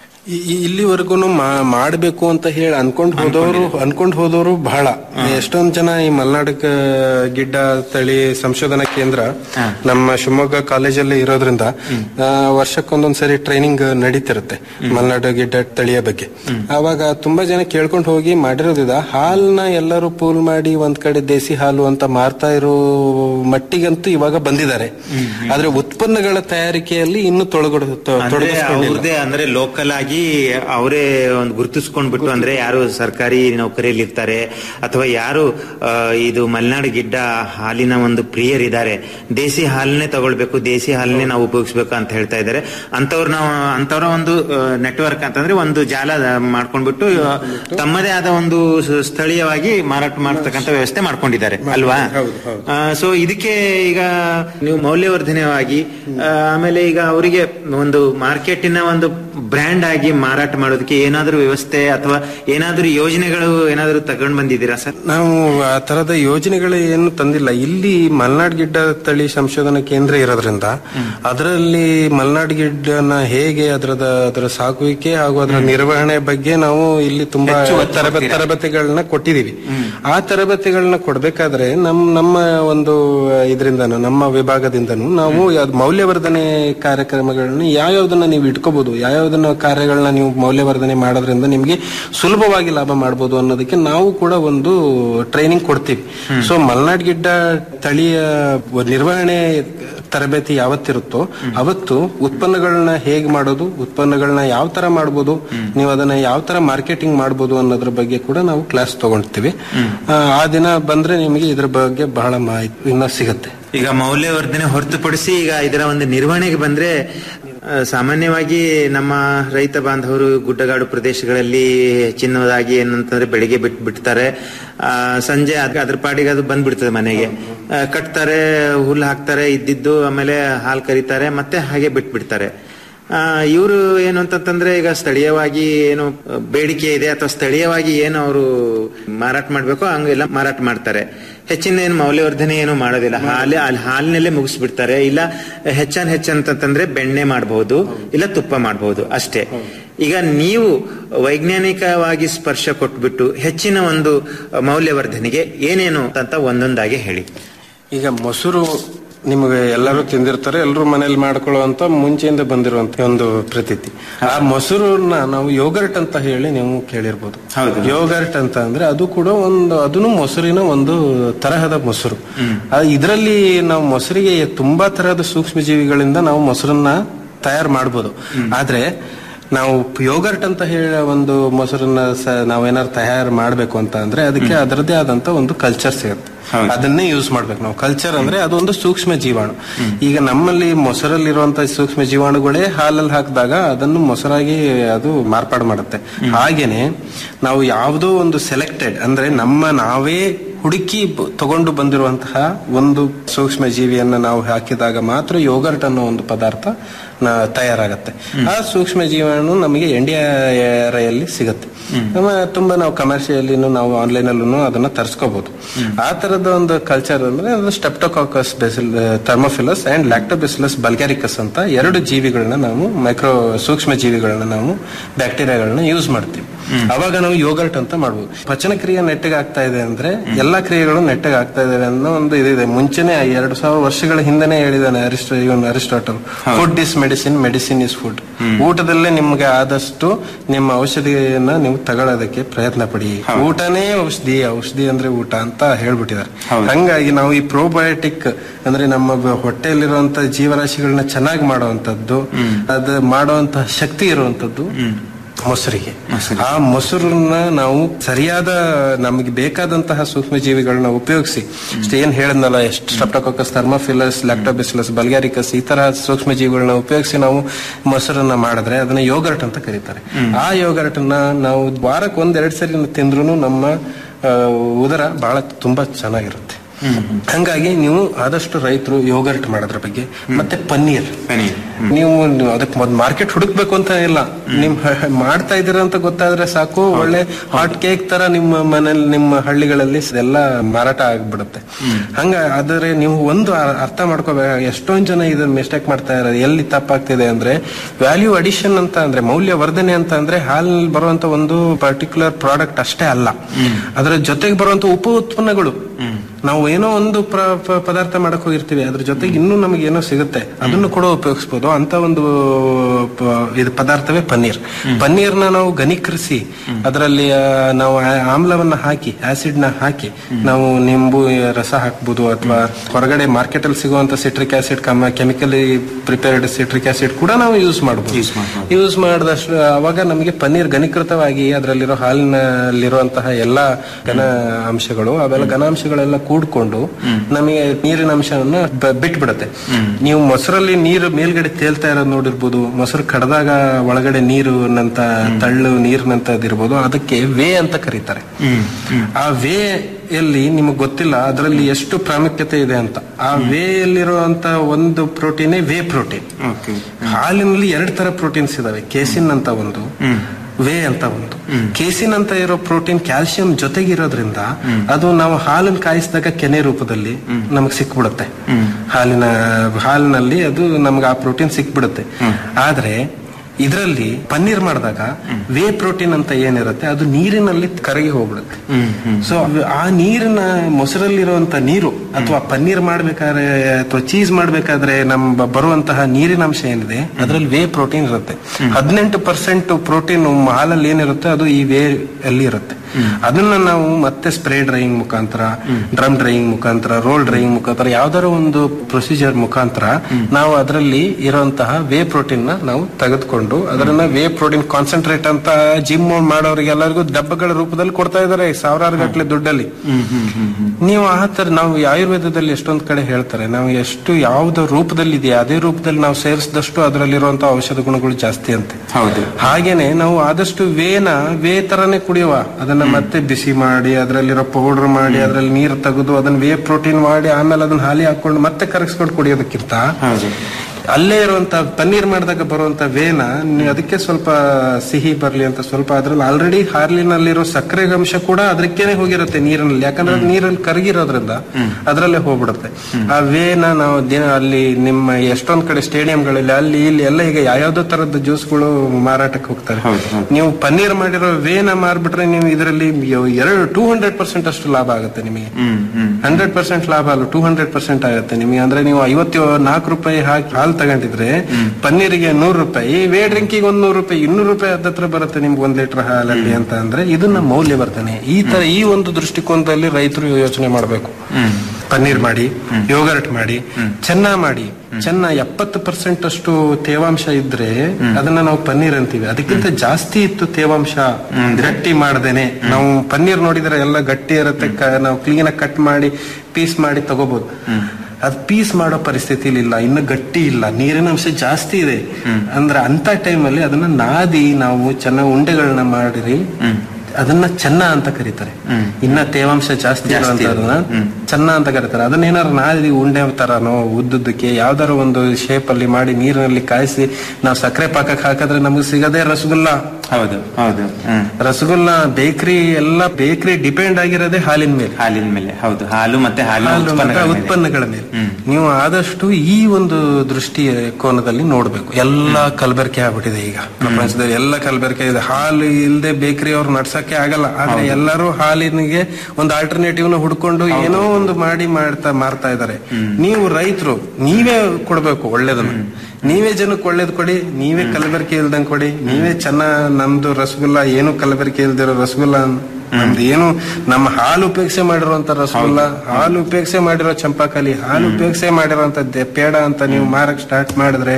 ಇಲ್ಲಿವರೆಗೂ ಮಾಡಬೇಕು ಅಂತ ಹೇಳಿ ಅನ್ಕೊಂಡ್ ಹೋದವರು ಅನ್ಕೊಂಡ್ ಹೋದವರು ಬಹಳ ಎಷ್ಟೊಂದ್ ಜನ ಈ ಮಲ್ನಾಡು ಗಿಡ್ಡ ತಳಿ ಸಂಶೋಧನಾ ಕೇಂದ್ರ ನಮ್ಮ ಶಿವಮೊಗ್ಗ ಕಾಲೇಜಲ್ಲಿ ಇರೋದ್ರಿಂದ ಆ, ವರ್ಷಕ್ಕೊಂದೊಂದ್ ಸರಿ ಟ್ರೈನಿಂಗ್ ನಡೀತಿರುತ್ತೆ ಮಲ್ನಾಡು ಗಿಡ್ಡ ತಳಿಯ ಬಗ್ಗೆ ಆವಾಗ ತುಂಬಾ ಜನ ಕೇಳ್ಕೊಂಡು ಹೋಗಿ ಮಾಡಿರೋದ್ರಿಂದ ಹಾಲ್ನ ಎಲ್ಲರೂ ಪೂಲ್ ಮಾಡಿ ಒಂದ್ ಕಡೆ ದೇಸಿ ಹಾಲು ಅಂತ ಮಾರ್ತಾ ಇರೋ ಮಟ್ಟಿಗಂತೂ ಇವಾಗ ಬಂದಿದ್ದಾರೆ ಆದ್ರೆ ಉತ್ಪನ್ನಗಳ ತಯಾರಿಕೆಯಲ್ಲಿ ಇನ್ನೂ ತೊಳಗಡೆ ಅಂದ್ರೆ ತೊಡಗಿಸ್ಕೊಂಡಿಲ್ಲ ಅವ್ರದೇ ಅಂದ್ರೆ ಲೋಕಲ್ ಆಗಿ ಅವರೇ ಒಂದು ಗುರುತಿಸ್ಕೊಂಡ್ಬಿಟ್ಟು ಅಂದ್ರೆ ಯಾರು ಸರ್ಕಾರಿ ನೌಕರಿಯಲ್ಲಿ ಇರ್ತಾರೆ ಅಥವಾ ಯಾರು ಆ, ಇದು ಮಲೆನಾಡು ಗಿಡ್ಡ ಹಾಲಿನ ಒಂದು ಪ್ರಿಯರಿದ್ದಾರೆ ದೇಸಿ ಹಾಲನ್ನೇ ತಗೊಳ್ಬೇಕು ದೇಸಿ ಹಾಲನ್ನೇ ನಾವು ಉಪಯೋಗಿಸ್ಬೇಕು ಅಂತ ಹೇಳ್ತಾ ಇದ್ದಾರೆ ಅಂತವ್ರ ನಾವು ಅಂತವ್ರ ಒಂದು ನೆಟ್ವರ್ಕ್ ಅಂತಂದ್ರೆ ಒಂದು ಜಾಲ ಮಾಡ್ಕೊಂಡ್ಬಿಟ್ಟು ಆ, ತಮ್ಮದೇ ಆದ ಒಂದು ಸ- ಸ್ಥಳೀಯವಾಗಿ ಮಾರಾಟ ಮಾಡತಕ್ಕಂತ ವ್ಯವಸ್ಥೆ ಮಾಡ್ಕೊಂಡಿದ್ದಾರೆ ಅಲ್ವಾ ಸೊ ಇದಕ್ಕೆ ಈಗ ನೀವು ಮೌಲ್ಯವರ್ಧನೆವಾಗಿ ಆ, ಆಮೇಲೆ ಈಗ ಅವರಿಗೆ ಒಂದು ಮಾರ್ಕೆಟಿನ ಒಂದು ಬ್ರ್ಯಾಂಡ್ ಆಗಿ ಆಗಿ ಮಾರಾಟ ಮಾಡೋದಕ್ಕೆ ಏನಾದ್ರೂ ವ್ಯವಸ್ಥೆ ಅಥವಾ ಏನಾದ್ರೂ ಯೋಜನೆಗಳು ಏನಾದ್ರೂ ತಗೊಂಡ್ ಬಂದಿದ್ದೀರಾ ಸರ್ ನಾವು ಆ ತರದ ಯೋಜನೆಗಳು ಏನು ತಂದಿಲ್ಲ ಇಲ್ಲಿ ಮಲ್ನಾಡ್ ಗಿಡ್ಡ ತಳಿ ಸಂಶೋಧನಾ ಕೇಂದ್ರ ಇರೋದ್ರಿಂದ ಅದರಲ್ಲಿ ಮಲ್ನಾಡ್ ಗಿಡ್ಡನ ಹೇಗೆ ಅದರದ ಅದರ ಸಾಕುವಿಕೆ ಹಾಗೂ ಅದರ ನಿರ್ವಹಣೆ ಬಗ್ಗೆ ನಾವು ಇಲ್ಲಿ ತುಂಬಾ ಹೆಚ್ಚು ಒತ್ತು ತರಬೇತಿ ಕೊಡ್ತೀರಾ? ತರಬೇತಿಗಳನ್ನ ಕೊಟ್ಟಿದೀವಿ ಆ ತರಬೇತಿಗಳನ್ನ ಕೊಡ್ಬೇಕಾದ್ರೆ ನಮ್ ನಮ್ಮ ಒಂದು ಇದರಿಂದನೂ ನಮ್ಮ ವಿಭಾಗದಿಂದನೂ ನಾವು ಯಾವ್ದು ಮೌಲ್ಯವರ್ಧನೆ ಕಾರ್ಯಕ್ರಮಗಳನ್ನ ಯಾವ್ಯಾವ್ದನ್ನ ನೀವು ಇಟ್ಕೋಬಹುದು ಯಾವ್ಯಾವ್ದನ್ನ ಕಾರ್ಯಗಳನ್ನ ನೀವು ಮೌಲ್ಯವರ್ಧನೆ ಮಾಡೋದ್ರಿಂದ ನಿಮ್ಗೆ ಸುಲಭವಾಗಿ ಲಾಭ ಮಾಡಬಹುದು ಅನ್ನೋದಕ್ಕೆ ನಾವು ಕೂಡ ಒಂದು ಟ್ರೈನಿಂಗ್ ಕೊಡ್ತೀವಿ ಸೊ ಮಲ್ನಾಡ್ ಗಿಡ್ಡ ತಳಿಯ ನಿರ್ವಹಣೆ ತರಬೇತಿ ಯಾವತ್ತಿರುತ್ತೋ ಅವತ್ತು ಉತ್ಪನ್ನಗಳನ್ನ ಹೇಗೆ ಮಾಡೋದು ಉತ್ಪನ್ನಗಳನ್ನ ಯಾವ ತರ ಮಾಡ್ಬೋದು ನೀವು ಅದನ್ನ ಯಾವ ತರ ಮಾರ್ಕೆಟಿಂಗ್ ಮಾಡ್ಬೋದು ಅನ್ನೋದ್ರ ಬಗ್ಗೆ ಕೂಡ ನಾವು ಕ್ಲಾಸ್ ತಗೊಳ್ತೀವಿ ಆ, ಆ ದಿನ ಬಂದ್ರೆ ನಿಮಗೆ ಇದ್ರ ಬಗ್ಗೆ ಬಹಳ ಮಾಹಿತಿ ಇನ್ನೂ ಸಿಗುತ್ತೆ ಈಗ ಮೌಲ್ಯವರ್ಧನೆ ಹೊರತುಪಡಿಸಿ ಈಗ ಇದರ ಒಂದು ನಿರ್ವಹಣೆಗೆ ಬಂದ್ರೆ ಆ, ಸಾಮಾನ್ಯವಾಗಿ ನಮ್ಮ ರೈತ ಬಾಂಧವರು ಗುಡ್ಡಗಾಡು ಪ್ರದೇಶಗಳಲ್ಲಿ ಹೆಚ್ಚಿನದಾಗಿ ಏನಂತಂದ್ರೆ ಬೆಳಿಗ್ಗೆ ಬಿಟ್ಟು ಬಿಡ್ತಾರೆ ಆ, ಸಂಜೆ ಅದ್- ಅದ್ರ ಪಾಡಿಗೆ ಅದು ಬಂದ್ಬಿಡ್ತದೆ ಮನೆಗೆ ಆ, ಕಟ್ತಾರೆ ಹುಲ್ಲು ಹಾಕ್ತಾರೆ ಇದ್ದಿದ್ದು ಆಮೇಲೆ ಹಾಲು ಕರಿತಾರೆ ಮತ್ತೆ ಹಾಗೆ ಬಿಟ್ಬಿಡ್ತಾರೆ ಇವರು ಏನು ಅಂತಂತಂದ್ರೆ ಈಗ ಸ್ಥಳೀಯವಾಗಿ ಏನು ಆ, ಬೇಡಿಕೆ ಇದೆ ಅಥವಾ ಸ್ಥಳೀಯವಾಗಿ ಏನು ಅವರು ಮಾರಾಟ ಮಾಡ್ಬೇಕೋ ಹಂಗೆಲ್ಲ ಮಾರಾಟ ಮಾಡ್ತಾರೆ ಹೆಚ್ಚಿನ ಏನು ಮೌಲ್ಯವರ್ಧನೆ ಏನು ಮಾಡೋದಿಲ್ಲ ಹಾಲೆ ಅಲ್ಲಿ ಹಾಲಿನಲ್ಲೇ ಮುಗಿಸ್ಬಿಡ್ತಾರೆ ಇಲ್ಲ ಹೆಚ್ಚನ್ ಹೆಚ್ಚಂತಂದ್ರೆ ಬೆಣ್ಣೆ ಮಾಡಬಹುದು ಇಲ್ಲ ತುಪ್ಪ ಮಾಡಬಹುದು ಅಷ್ಟೇ ಈಗ ನೀವು ವೈಜ್ಞಾನಿಕವಾಗಿ ಸ್ಪರ್ಶ ಕೊಟ್ಬಿಟ್ಟು ಹೆಚ್ಚಿನ ಒಂದು ಮೌಲ್ಯವರ್ಧನೆಗೆ ಏನೇನು ಅಂತ ಒಂದೊಂದಾಗಿ ಹೇಳಿ ಈಗ ಮೊಸರು ನಿಮಗೆ ಎಲ್ಲರೂ ತಿಂದಿರ್ತಾರೆ ಎಲ್ಲರೂ ಮನೇಲಿ ಮಾಡ್ಕೊಳ್ಳುವಂತ ಮುಂಚೆಯಿಂದ ಬಂದಿರುವಂತ ಒಂದು ಪ್ರತೀತಿ ಆ ಮೊಸರನ್ನ ನಾವು ಯೋಗರ್ಟ್ ಅಂತ ಹೇಳಿ ನೀವು ಕೇಳಿರ್ಬೋದು ಯೋಗರ್ಟ್ ಅಂತ ಅಂದ್ರೆ ಅದು ಕೂಡ ಒಂದು ಅದನ್ನು ಮೊಸರಿನ ಒಂದು ತರಹದ ಮೊಸರು ಇದರಲ್ಲಿ ನಾವು ಮೊಸರಿಗೆ ತುಂಬಾ ತರಹದ ಸೂಕ್ಷ್ಮ ಜೀವಿಗಳಿಂದ ನಾವು ಮೊಸರನ್ನ ತಯಾರು ಮಾಡ್ಬೋದು ಆದ್ರೆ ನಾವು ಯೋಗರ್ಟ್ ಅಂತ ಹೇಳ ಒಂದು ಮೊಸರನ್ನ ಸ- ನಾವೇನಾದ್ರು ತಯಾರು ಮಾಡ್ಬೇಕು ಅಂತ ಅಂದ್ರೆ ಅದಕ್ಕೆ ಅದರದೇ ಆದಂತ ಒಂದು ಕಲ್ಚರ್ ಸಿಗುತ್ತೆ ಅದನ್ನೇ ಯೂಸ್ ಮಾಡ್ಬೇಕು ನಾವು ಕಲ್ಚರ್ ಅಂದ್ರೆ ಅದೊಂದು ಸೂಕ್ಷ್ಮ ಜೀವಾಣು ಈಗ ನಮ್ಮಲ್ಲಿ ಮೊಸರಲ್ಲಿರುವಂತ ಸೂಕ್ಷ್ಮ ಜೀವಾಣುಗಳೇ ಹಾಲಲ್ಲಿ ಹಾಕಿದಾಗ ಅದನ್ನು ಮೊಸರಾಗಿ ಅದು ಮಾರ್ಪಾಡು ಮಾಡುತ್ತೆ ಹಾಗೇನೆ ನಾವು ಯಾವುದೋ ಒಂದು ಸೆಲೆಕ್ಟೆಡ್ ಅಂದ್ರೆ ನಮ್ಮ ನಾವೇ ಹುಡುಕಿ ಬ- ತಗೊಂಡು ಬಂದಿರುವಂತಹ ಒಂದು ಸೂಕ್ಷ್ಮ ಜೀವಿಯನ್ನ ನಾವು ಹಾಕಿದಾಗ ಮಾತ್ರ ಯೋಗರ್ಟ್ ಅನ್ನೋ ಒಂದು ಪದಾರ್ಥ ನ- ತಯಾರಾಗತ್ತೆ ಆ ಸೂಕ್ಷ್ಮ ಜೀವಾಣು ನಮಗೆ ಎಲ್ಲಿ ಸಿಗುತ್ತೆ ನಮ್ಮ ತುಂಬಾ ನಾವು ಕಮರ್ಷಿಯಲ್ಲಿನೂ ನಾವು ಆನ್ಲೈನ್ ಅಲ್ಲೂ ಅದನ್ನ ತರಿಸ್ಕೋಬಹುದು ಆ ತರದ ಒಂದು ಕಲ್ಚರ್ ಅಂದ್ರೆ ಅದು ಸ್ಟೆಪ್ಟೋಕಾಕಸ್ ಬೆಸಿಲ್ ಥರ್ಮೋಫಿಲಸ್ ಅಂಡ್ ಲ್ಯಾಕ್ಟೋಬಿಸಿಲಸ್ ಬಲ್ಗ್ಯಾರಿಕಸ್ ಅಂತ ಎರಡು ಜೀವಿಗಳನ್ನ ನಾವು ಮೈಕ್ರೋ ಸೂಕ್ಷ್ಮ ಜೀವಿಗಳನ್ನ ನಾವು ಬ್ಯಾಕ್ಟೀರಿಯಾಗಳನ್ನ ಯೂಸ್ ಮಾಡ್ತೀವಿ ಅವಾಗ ನಾವು ಯೋಗರ್ಟ್ ಅಂತ ಮಾಡ್ಬೋದು ಪಚನ ಕ್ರಿಯೆ ನೆಟ್ಟಗೆ ಆಗ್ತಾ ಇದೆ ಅಂದ್ರೆ ಎಲ್ಲಾ ಕ್ರಿಯೆಗಳು ನೆಟ್ಟಗೆ ಆಗ್ತಾ ಇದಾವೆ ಅನ್ನೋ ಒಂದು ಇದಿದೆ ಮುಂಚೆನೆ ಎರಡು ಸಾವಿರ ವರ್ಷಗಳ ಹಿಂದೆನೆ ಹೇಳಿದಾನೆ ಅರಿಸ್ಟೋ ಇವನು Aristotle food is medicine medicine is food ಊಟದಲ್ಲೇ ನಿಮ್ಗೆ ಆದಷ್ಟು ನಿಮ್ಮ ಔಷಧಿಯನ್ನ ನೀವು ತಗೊಳ್ಳೋದಕ್ಕೆ ಪ್ರಯತ್ನ ಪಡಿ ಊಟನೇ ಔಷಧಿ ಔಷಧಿ ಅಂದ್ರೆ ಊಟ ಅಂತ ಹೇಳ್ಬಿಟ್ಟಿದ್ದಾರೆ ಹಂಗಾಗಿ ನಾವು ಈ ಪ್ರೋಬಯೋಟಿಕ್ ಅಂದ್ರೆ ನಮ್ಮ ಬ- ಹೊಟ್ಟೆಯಲ್ಲಿರುವಂತ ಜೀವರಾಶಿಗಳನ್ನ ಚೆನ್ನಾಗಿ ಮಾಡುವಂತದ್ದು ಅದು ಮಾಡುವಂತ ಶಕ್ತಿ ಇರುವಂತದ್ದು ಮೊಸರಿಗೆ ಆ ಮೊಸರನ್ನ ನಾವು ಸರಿಯಾದ ನಮಗೆ ಬೇಕಾದಂತಹ ಸೂಕ್ಷ್ಮ ಜೀವಿಗಳನ್ನ ಉಪಯೋಗಿಸಿ ಇಷ್ಟು ಏನ್ ಹೇಳಿದ್ನಲ್ಲ ಎಷ್ಟು ಸ್ಟ್ರೆಪ್ಟೋಕೋಕಸ್ ಥರ್ಮೋಫಿಲಸ್ ಲ್ಯಾಕ್ಟೋಬಿಸಿಲಸ್ ಬಲ್ಗ್ಯಾರಿಕಸ್ ಈ ತರ ಸೂಕ್ಷ್ಮ ಜೀವಿಗಳನ್ನ ಉಪಯೋಗಿಸಿ ನಾವು ಮೊಸರನ್ನ ಮಾಡಿದ್ರೆ ಅದನ್ನ ಯೋಗರ್ಟ್ ಅಂತ ಕರೀತಾರೆ ಆ ಯೋಗರ್ಟ್ ನ ನಾವು ವಾರಕ್ಕೆ ಒಂದೆರಡು ಸರಿ ತಿಂದ್ರು ನಮ್ಮ ಆ, ಉದರ ಬಹಳ ತುಂಬಾ ಚೆನ್ನಾಗಿರುತ್ತೆ ಹಂಗಾಗಿ ನೀವು ಆದಷ್ಟು ರೈತರು ಯೋಗರ್ಟ್ ಮಾಡೋದ್ರ ಬಗ್ಗೆ ಮತ್ತೆ ಪನ್ನೀರ್ ನೀವು ಅದಕ್ಕೆ ಮೊದ್ ಮಾರ್ಕೆಟ್ ಹುಡುಕ್ಬೇಕು ಅಂತ ಇಲ್ಲ ನಿಮ್ ಹ- ಮಾಡ್ತಾ ಇದೀರ ಅಂತ ಗೊತ್ತಾದ್ರೆ ಸಾಕು ಒಳ್ಳೆ ಹಾಟ್ ಕೇಕ್ ತರ ನಿಮ್ಮ ಮನೇಲಿ ನಿಮ್ಮ ಹಳ್ಳಿಗಳಲ್ಲಿ ಎಲ್ಲ ಮಾರಾಟ ಆಗ್ಬಿಡುತ್ತೆ ಹಂಗ ಆದ್ರೆ ನೀವು ಒಂದು ಅ- ಅರ್ಥ ಮಾಡ್ಕೋಬೇಕು ಎಷ್ಟೊಂದ್ ಜನ ಇದನ್ನ ಮಿಸ್ಟೇಕ್ ಮಾಡ್ತಾ ಇರೋದು ಎಲ್ಲಿ ತಪ್ಪಾಗ್ತಿದೆ ಅಂದ್ರೆ ವ್ಯಾಲ್ಯೂ ಅಡಿಷನ್ ಅಂತ ಅಂದ್ರೆ ಮೌಲ್ಯ ವರ್ಧನೆ ಅಂತ ಅಂದ್ರೆ ಹಾಲಿನಲ್ಲಿ ಬರುವಂತ ಒಂದು ಪರ್ಟಿಕ್ಯುಲರ್ ಪ್ರಾಡಕ್ಟ್ ಅಷ್ಟೇ ಅಲ್ಲ ಅದರ ಜೊತೆಗೆ ಬರುವಂತ ಉಪ ಉತ್ಪನ್ನಗಳು ನಾವು ಏನೋ ಒಂದು ಪ್ರ- ಪ- ಪದಾರ್ಥ ಮಾಡಕ್ ಹೋಗಿರ್ತೀವಿ ಅದ್ರ ಜೊತೆಗೆ ಇನ್ನೂ ನಮಗೆ ಏನೋ ಸಿಗುತ್ತೆ ಅದನ್ನು ಕೂಡ ಉಪಯೋಗಿಸಬಹುದು ಅಂತ ಒಂದು ಪ- ಇದು ಪದಾರ್ಥವೇ ಪನ್ನೀರ್ ಪನ್ನೀರ್ನ ನಾವು ಘನೀಕರಿಸಿ ಅದರಲ್ಲಿ ಆ, ನಾವು ಆ- ಆಮ್ಲವನ್ನ ಹಾಕಿ ಆಸಿಡ್ ನ ಹಾಕಿ ನಾವು ನಿಂಬು ರಸ ಹಾಕ್ಬೋದು ಅಥವಾ ಹೊರಗಡೆ ಮಾರ್ಕೆಟ್ ಅಲ್ಲಿ ಸಿಗುವಂತ citric acid chemically prepared citric acid ಕೂಡ ನಾವು ಯೂಸ್ ಮಾಡಬಹುದು ಯೂಸ್ ಮಾಡಿದಷ್ಟು ಅವಾಗ ನಮಗೆ ಪನ್ನೀರ್ ಘನೀಕೃತವಾಗಿ ಅದರಲ್ಲಿರೋ ಹಾಲಿನಲ್ಲಿರುವಂತಹ ಎಲ್ಲಾ ಘನ ಅಂಶಗಳು ಅವೆಲ್ಲ ಘನಾಂಶಗಳೆಲ್ಲ ಕೂಡ್ಕೊಂಡು ನಮಗೆ ನೀರಿನ ಅಂಶವನ್ನ ಬ- ಬಿಟ್ಬಿಡುತ್ತೆ ನೀವು ಮೊಸರಲ್ಲಿ ನೀರು ಮೇಲ್ಗಡೆ ತೇಲ್ತಾ ಇರೋದು ನೋಡಿರ್ಬೋದು ಮೊಸರು ಕಡ್ದಾಗ ಒಳಗಡೆ ನೀರು ನಂತ ತಳ್ಳು ನೀರಿನಂತದಿರ್ಬೋದು ಅದಕ್ಕೆ ವೇ ಅಂತ ಕರೀತಾರೆ ಆ ವೇ ಎಲ್ಲಿ ನಿಮಗೆ ಗೊತ್ತಿಲ್ಲ ಅದರಲ್ಲಿ ಎಷ್ಟು ಪ್ರಾಮುಖ್ಯತೆ ಇದೆ ಅಂತ ಆ ವೇ ಯಲ್ಲಿರುವಂತ ಒಂದು ಪ್ರೋಟೀನೇ ವೇ ಪ್ರೋಟೀನ್ ಹಾಲಿನಲ್ಲಿ ಎರಡು ತರ ಪ್ರೋಟೀನ್ಸ್ ಇದಾವೆ ಕೇಸಿನ್ ಅಂತ ಒಂದು ವೇ ಅಂತ ಒಂದು ಕೇಸಿನ್ ಅಂತ ಇರೋ ಪ್ರೋಟೀನ್ ಕ್ಯಾಲ್ಸಿಯಂ ಜೊತೆಗಿರೋದ್ರಿಂದ ಅದು ನಾವು ಹಾಲನ್ನು ಕಾಯಿಸಿದಾಗ ಕೆನೆ ರೂಪದಲ್ಲಿ ನಮಗೆ ಸಿಕ್ಬಿಡುತ್ತೆ ಹಾಲಿನ ಹಾಲಿನಲ್ಲಿ ಅದು ನಮ್ಗೆ ಆ ಪ್ರೋಟೀನ್ ಸಿಕ್ಬಿಡುತ್ತೆ ಆದ್ರೆ ಇದರಲ್ಲಿ ಪನ್ನೀರ್ ಮಾಡಿದಾಗ ವೇ ಪ್ರೋಟೀನ್ ಅಂತ ಏನಿರುತ್ತೆ ಅದು ನೀರಿನಲ್ಲಿ ಕರಗಿ ಹೋಗ್ಬಿಡುತ್ತೆ ಸೊ ಆ ನೀರಿನ ಮೊಸರಲ್ಲಿರುವಂತ ನೀರು ಅಥವಾ ಪನ್ನೀರ್ ಮಾಡ್ಬೇಕಾದ್ರೆ ಅಥವಾ ಚೀಸ್ ಮಾಡ್ಬೇಕಾದ್ರೆ ನಮ್ ಬ- ಬರುವಂತಹ ನೀರಿನ ಅಂಶ ಏನಿದೆ ಅದರಲ್ಲಿ ವೇ ಪ್ರೋಟೀನ್ ಇರುತ್ತೆ ಹದಿನೆಂಟು ಪರ್ಸೆಂಟ್ ಪ್ರೋಟೀನ್ ಹಾಲಲ್ಲಿ ಏನಿರುತ್ತೆ ಅದು ಈ ವೇ ಅಲ್ಲಿ ಇರುತ್ತೆ ಅದನ್ನ ನಾವು ಮತ್ತೆ ಸ್ಪ್ರೇ ಡ್ರೈಯಿಂಗ್ ಮುಖಾಂತರ ಡ್ರಮ್ ಡ್ರೈಯಿಂಗ್ ಮುಖಾಂತರ ರೋಲ್ ಡ್ರೈಯಿಂಗ್ ಮುಖಾಂತರ ಯಾವ್ದಾರ ಒಂದು ಪ್ರೊಸೀಜರ್ ಮುಖಾಂತರ ನಾವು ಅದರಲ್ಲಿ ಇರುವಂತಹ ವೇ ಪ್ರೋಟೀನ್ ನ ನಾವು ತೆಗೆದುಕೊಂಡು ಅದನ್ನ ವೇ ಪ್ರೋಟೀನ್ ಕಾನ್ಸಂಟ್ರೇಟ್ ಅಂತ ಜಿಮ್ ಮಾಡೋರಿಗೆ ಎಲ್ಲರಿಗೂ ಡಬ್ಬಗಳ ರೂಪದಲ್ಲಿ ಕೊಡ್ತಾ ಇದಾರೆ ಸಾವಿರಾರು ಗಟ್ಟಲೆ ದುಡ್ಡಲ್ಲಿ ನೀವು ಆ ತರ ನಾವು ಆಯುರ್ವೇದದಲ್ಲಿ ಎಷ್ಟೊಂದ್ ಕಡೆ ಹೇಳ್ತಾರೆ ನಾವು ಎಷ್ಟು ಯಾವ್ದು ರೂಪದಲ್ಲಿ ಇದೆಯಾ ಅದೇ ರೂಪದಲ್ಲಿ ನಾವು ಸೇರಿಸಿದಷ್ಟು ಅದರಲ್ಲಿರುವಂತಹ ಔಷಧ ಗುಣಗಳು ಜಾಸ್ತಿ ಅಂತೆ ಹೌದು ಹಾಗೇನೆ ನಾವು ಆದಷ್ಟು ವೇನ ವೇ ತರನೇ ಕುಡಿಯುವ ಅದನ್ನ ಮತ್ತೆ ಬಿಸಿ ಮಾಡಿ ಅದರಲ್ಲಿರೋ ಪೌಡರ್ ಮಾಡಿ ಅದರಲ್ಲಿ ನೀರು ತೆಗೆದು ಅದನ್ನ ವೇ ಪ್ರೋಟೀನ್ ಮಾಡಿ ಆಮೇಲೆ ಅದನ್ನ ಹಾಲಿ ಹಾಕೊಂಡು ಮತ್ತೆ ಕರಗಿಸ್ಕೊಂಡು ಕುಡಿಯೋದಕ್ಕಿಂತ ಅಲ್ಲೇ ಇರುವಂತ ಪನ್ನೀರ್ ಮಾಡಿದಾಗ ಬರುವಂತ ವೇನ ನೀವು ಅದಕ್ಕೆ ಸ್ವಲ್ಪ ಸಿಹಿ ಬರ್ಲಿ ಅಂತ ಸ್ವಲ್ಪ ಅದ್ರಲ್ಲಿ ಆಲ್ರೆಡಿ ಹಾಲಿನಲ್ಲಿರೋ ಸಕ್ಕರೆ ಅಂಶ ಕೂಡ ಅದಕ್ಕೇನೆ ಹೋಗಿರುತ್ತೆ ನೀರಿನಲ್ಲಿ ಯಾಕಂದ್ರೆ ಅದು ನೀರಲ್ಲಿ ಕರಗಿರೋದ್ರಿಂದ ಅದರಲ್ಲೇ ಹೋಗ್ಬಿಡುತ್ತೆ ಆ ವೇನ ನಾವು ದಿನ ಅಲ್ಲಿ ನಿಮ್ಮ ಎಷ್ಟೊಂದ್ ಕಡೆ ಸ್ಟೇಡಿಯಂಗಳಲ್ಲಿ ಅಲ್ಲಿ ಇಲ್ಲಿ ಎಲ್ಲ ಈಗ ಯಾವ್ಯಾವ್ದೋ ತರದ ಜ್ಯೂಸ್ಗಳು ಮಾರಾಟಕ್ಕೆ ಹೋಗ್ತಾರೆ ನೀವು ಪನ್ನೀರ್ ಮಾಡಿರೋ ವೇನ ಮಾರ್ಬಿಟ್ರೆ ನೀವು ಇದರಲ್ಲಿ ಎರಡು ಟೂ ಹಂಡ್ರೆಡ್ ಪರ್ಸೆಂಟ್ ಅಷ್ಟು ಲಾಭ ಆಗುತ್ತೆ ನಿಮಗೆ ಹಂಡ್ರೆಡ್ ಪರ್ಸೆಂಟ್ ಲಾಭ ಅಲ್ಲ ಟೂ ಹಂಡ್ರೆಡ್ ಪರ್ಸೆಂಟ್ ಆಗುತ್ತೆ ನಿಮಗೆ ಅಂದ್ರೆ ನೀವು ಐವತ್ತು ನಾಲ್ಕು ರೂಪಾಯಿ ಹಾಕಿ ಹಾಲು ತಗೊಂಡಿದ್ರೆ ಪನ್ನೀರಿಗೆ ನೂರು ರೂಪಾಯಿ ವೇ ಡ್ರಿಂಕಿಗೆ ಒಂದ್ ನೂರು ರೂಪಾಯಿ ಇನ್ನೂರು ರೂಪಾಯಿ ಹತ್ರ ಬರುತ್ತೆ ನಿಮ್ಗೆ ಒಂದ್ ಲೀಟರ್ ಹಾಲಲ್ಲಿ ಅಂತ ಅಂದ್ರೆ ಇದನ್ನ ಮೌಲ್ಯವರ್ಧನೆ ಈ ತರ ಈ ಒಂದು ದೃಷ್ಟಿಕೋನದಲ್ಲಿ ರೈತರು ಯೋಚನೆ ಮಾಡಬೇಕು ಪನ್ನೀರ್ ಮಾಡಿ ಯೋಗರ್ಟ್ ಮಾಡಿ ಚೆನ್ನ ಮಾಡಿ ಚೆನ್ನ ಎಪ್ಪತ್ತು ಪರ್ಸೆಂಟ್ ಅಷ್ಟು ತೇವಾಂಶ ಇದ್ರೆ ಅದನ್ನ ನಾವು ಪನ್ನೀರ್ ಅಂತೀವಿ ಅದಕ್ಕಿಂತ ಜಾಸ್ತಿ ಇತ್ತು ತೇವಾಂಶ ಗಟ್ಟಿ ಮಾಡ್ದೇನೆ ನಾವು ಪನ್ನೀರ್ ನೋಡಿದ್ರೆ ಎಲ್ಲ ಗಟ್ಟಿ ಇರುತ್ತೆ ಕ- ನಾವು ಕ್ಲೀನ್ ಆಗಿ ಕಟ್ ಮಾಡಿ ಪೀಸ್ ಮಾಡಿ ತಗೋಬಹುದು ಅದ್ ಪೀಸ್ ಮಾಡೋ ಪರಿಸ್ಥಿತಿಲಿ ಇಲ್ಲ ಇನ್ನು ಗಟ್ಟಿ ಇಲ್ಲ ನೀರಿನ ಅಂಶ ಜಾಸ್ತಿ ಇದೆ ಅಂದ್ರೆ ಅಂತ ಟೈಮಲ್ಲಿ ಅದನ್ನ ನಾದಿ ನಾವು ಚೆನ್ನಾಗಿ ಉಂಡೆಗಳನ್ನ ಮಾಡಿರಿ ಅದನ್ನ ಚೆನ್ನ ಅಂತ ಕರೀತಾರೆ ಇನ್ನ ತೇವಾಂಶ ಜಾಸ್ತಿ ಇರುವಂತದನ್ನ ಚೆನ್ನ ಅಂತ ಕರೀತಾರೆ ಅದನ್ನ ಏನಾದ್ರು ನಾದಿ ಉಂಡೆ ತರನೋ ಉದ್ದುದ್ದಕ್ಕೆ ಯಾವ್ದಾರ ಒಂದು ಶೇಪ್ ಅಲ್ಲಿ ಮಾಡಿ ನೀರಿನಲ್ಲಿ ಕಾಯಿಸಿ ನಾವು ಸಕ್ಕರೆ ಪಾಕಕ್ಕೆ ಹಾಕಿದ್ರೆ ನಮಗೆ ಸಿಗದೆ ರಸಗುಲ್ಲ ಹೌದು ಹೌದು ಹ್ಮ್ ರಸಗುಲ್ಲ ಬೇಕರಿ ಎಲ್ಲ ಬೇಕರಿ ಡಿಪೆಂಡ್ ಆಗಿರೋದೇ ಹಾಲಿನ ಮೇಲೆ ಹಾಲಿನ ಮೇಲೆ ಹೌದು ಹಾಲು ಮತ್ತೆ ಹಾಲಿನ ಹಾಲು ಮತ್ತೆ ಉತ್ಪನ್ನಗಳ ಮೇಲೆ. ಉತ್ಪನ್ನಗಳ ಮೇಲೆ ನೀವು ಆದಷ್ಟು ಈ ಒಂದು ದೃಷ್ಟಿ ಕೋನದಲ್ಲಿ ನೋಡ್ಬೇಕು ಎಲ್ಲ ಕಲಬೆರಕೆ ಆಗ್ಬಿಟ್ಟಿದೆ ಈಗ ಪ್ರಪಂಚದಲ್ಲಿ ಎಲ್ಲ ಕಲಬೆರಕೆ ಇದೆ ಹಾಲು ಇಲ್ಲದೆ ಬೇಕರಿ ಅವ್ರು ನಡ್ಸಕ್ಕೆ ಆಗಲ್ಲ ಆದ್ರೆ ಎಲ್ಲರೂ ಹಾಲಿನಿಗೆ ಒಂದು ಆಲ್ಟರ್ನೇಟಿವ್ ನ ಹುಡ್ಕೊಂಡು ಏನೋ ಒಂದು ಮಾಡಿ ಮಾಡ್ತಾ ಮಾರ್ತಾ ಇದಾರೆ ನೀವು ರೈತರು ನೀವೇ ಕೊಡ್ಬೇಕು ಒಳ್ಳೇದನ್ನ ನೀವೇ ಜನಕ್ಕೆ ಒಳ್ಳೇದ್ ಕೊಡಿ ನೀವೇ ಕಲಬೆರಕೆ ಇಲ್ದಂಗ್ ಕೊಡಿ ನೀವೇ ಚೆನ್ನ ನಮ್ದು ರಸಗುಲ್ಲ ಏನು ಕಲಬೆರಕೆ ಇಲ್ದಿರೋ ರಸಗುಲ್ಲ ನಮ್ದು ಏನು ನಮ್ಮ ಹಾಲು ಉಪೇಕ್ಷೆ ಮಾಡಿರುವಂತ ರಸಗುಲ್ಲ ಹಾಲು ಉಪೇಕ್ಷೆ ಮಾಡಿರೋ ಚಂಪಾಕಲಿ ಹಾಲು ಉಪೇಕ್ಷೆ ಮಾಡಿರೋಂತ ದೆ- ಪೇಡ ಅಂತ ನೀವು ಮಾರಕ್ ಸ್ಟಾರ್ಟ್ ಮಾಡಿದ್ರೆ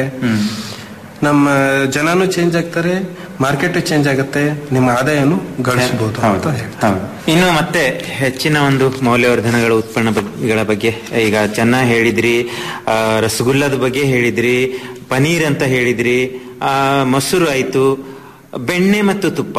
ನಮ್ಮ ಜನನು ಚೇಂಜ್ ಆಗ್ತಾರೆ ಮಾರ್ಕೆಟ್ ಚೇಂಜ್ ಆಗುತ್ತೆ ನಿಮ್ಮ ಆದಾಯನು ಗಳಿಸಬಹುದು ಅಂತ ಹೇಳ್ತೀನಿ. ಹೌದು ಇನ್ನು ಮತ್ತೆ ಹೆಚ್ಚಿನ ಒಂದು ಮೌಲ್ಯವರ್ಧನಗಳ ಉತ್ಪನ್ನಗಳ ಬಗ್ಗೆ ಈಗ ಚೆನ್ನಾಗಿ ಹೇಳಿದ್ರಿ ಆ, ರಸಗುಲ್ಲದ ಬಗ್ಗೆ ಹೇಳಿದ್ರಿ ಪನೀರ್ ಅಂತ ಹೇಳಿದ್ರಿ ಆ, ಮೊಸರು ಆಯ್ತು ಬೆಣ್ಣೆ ಮತ್ತು ತುಪ್ಪ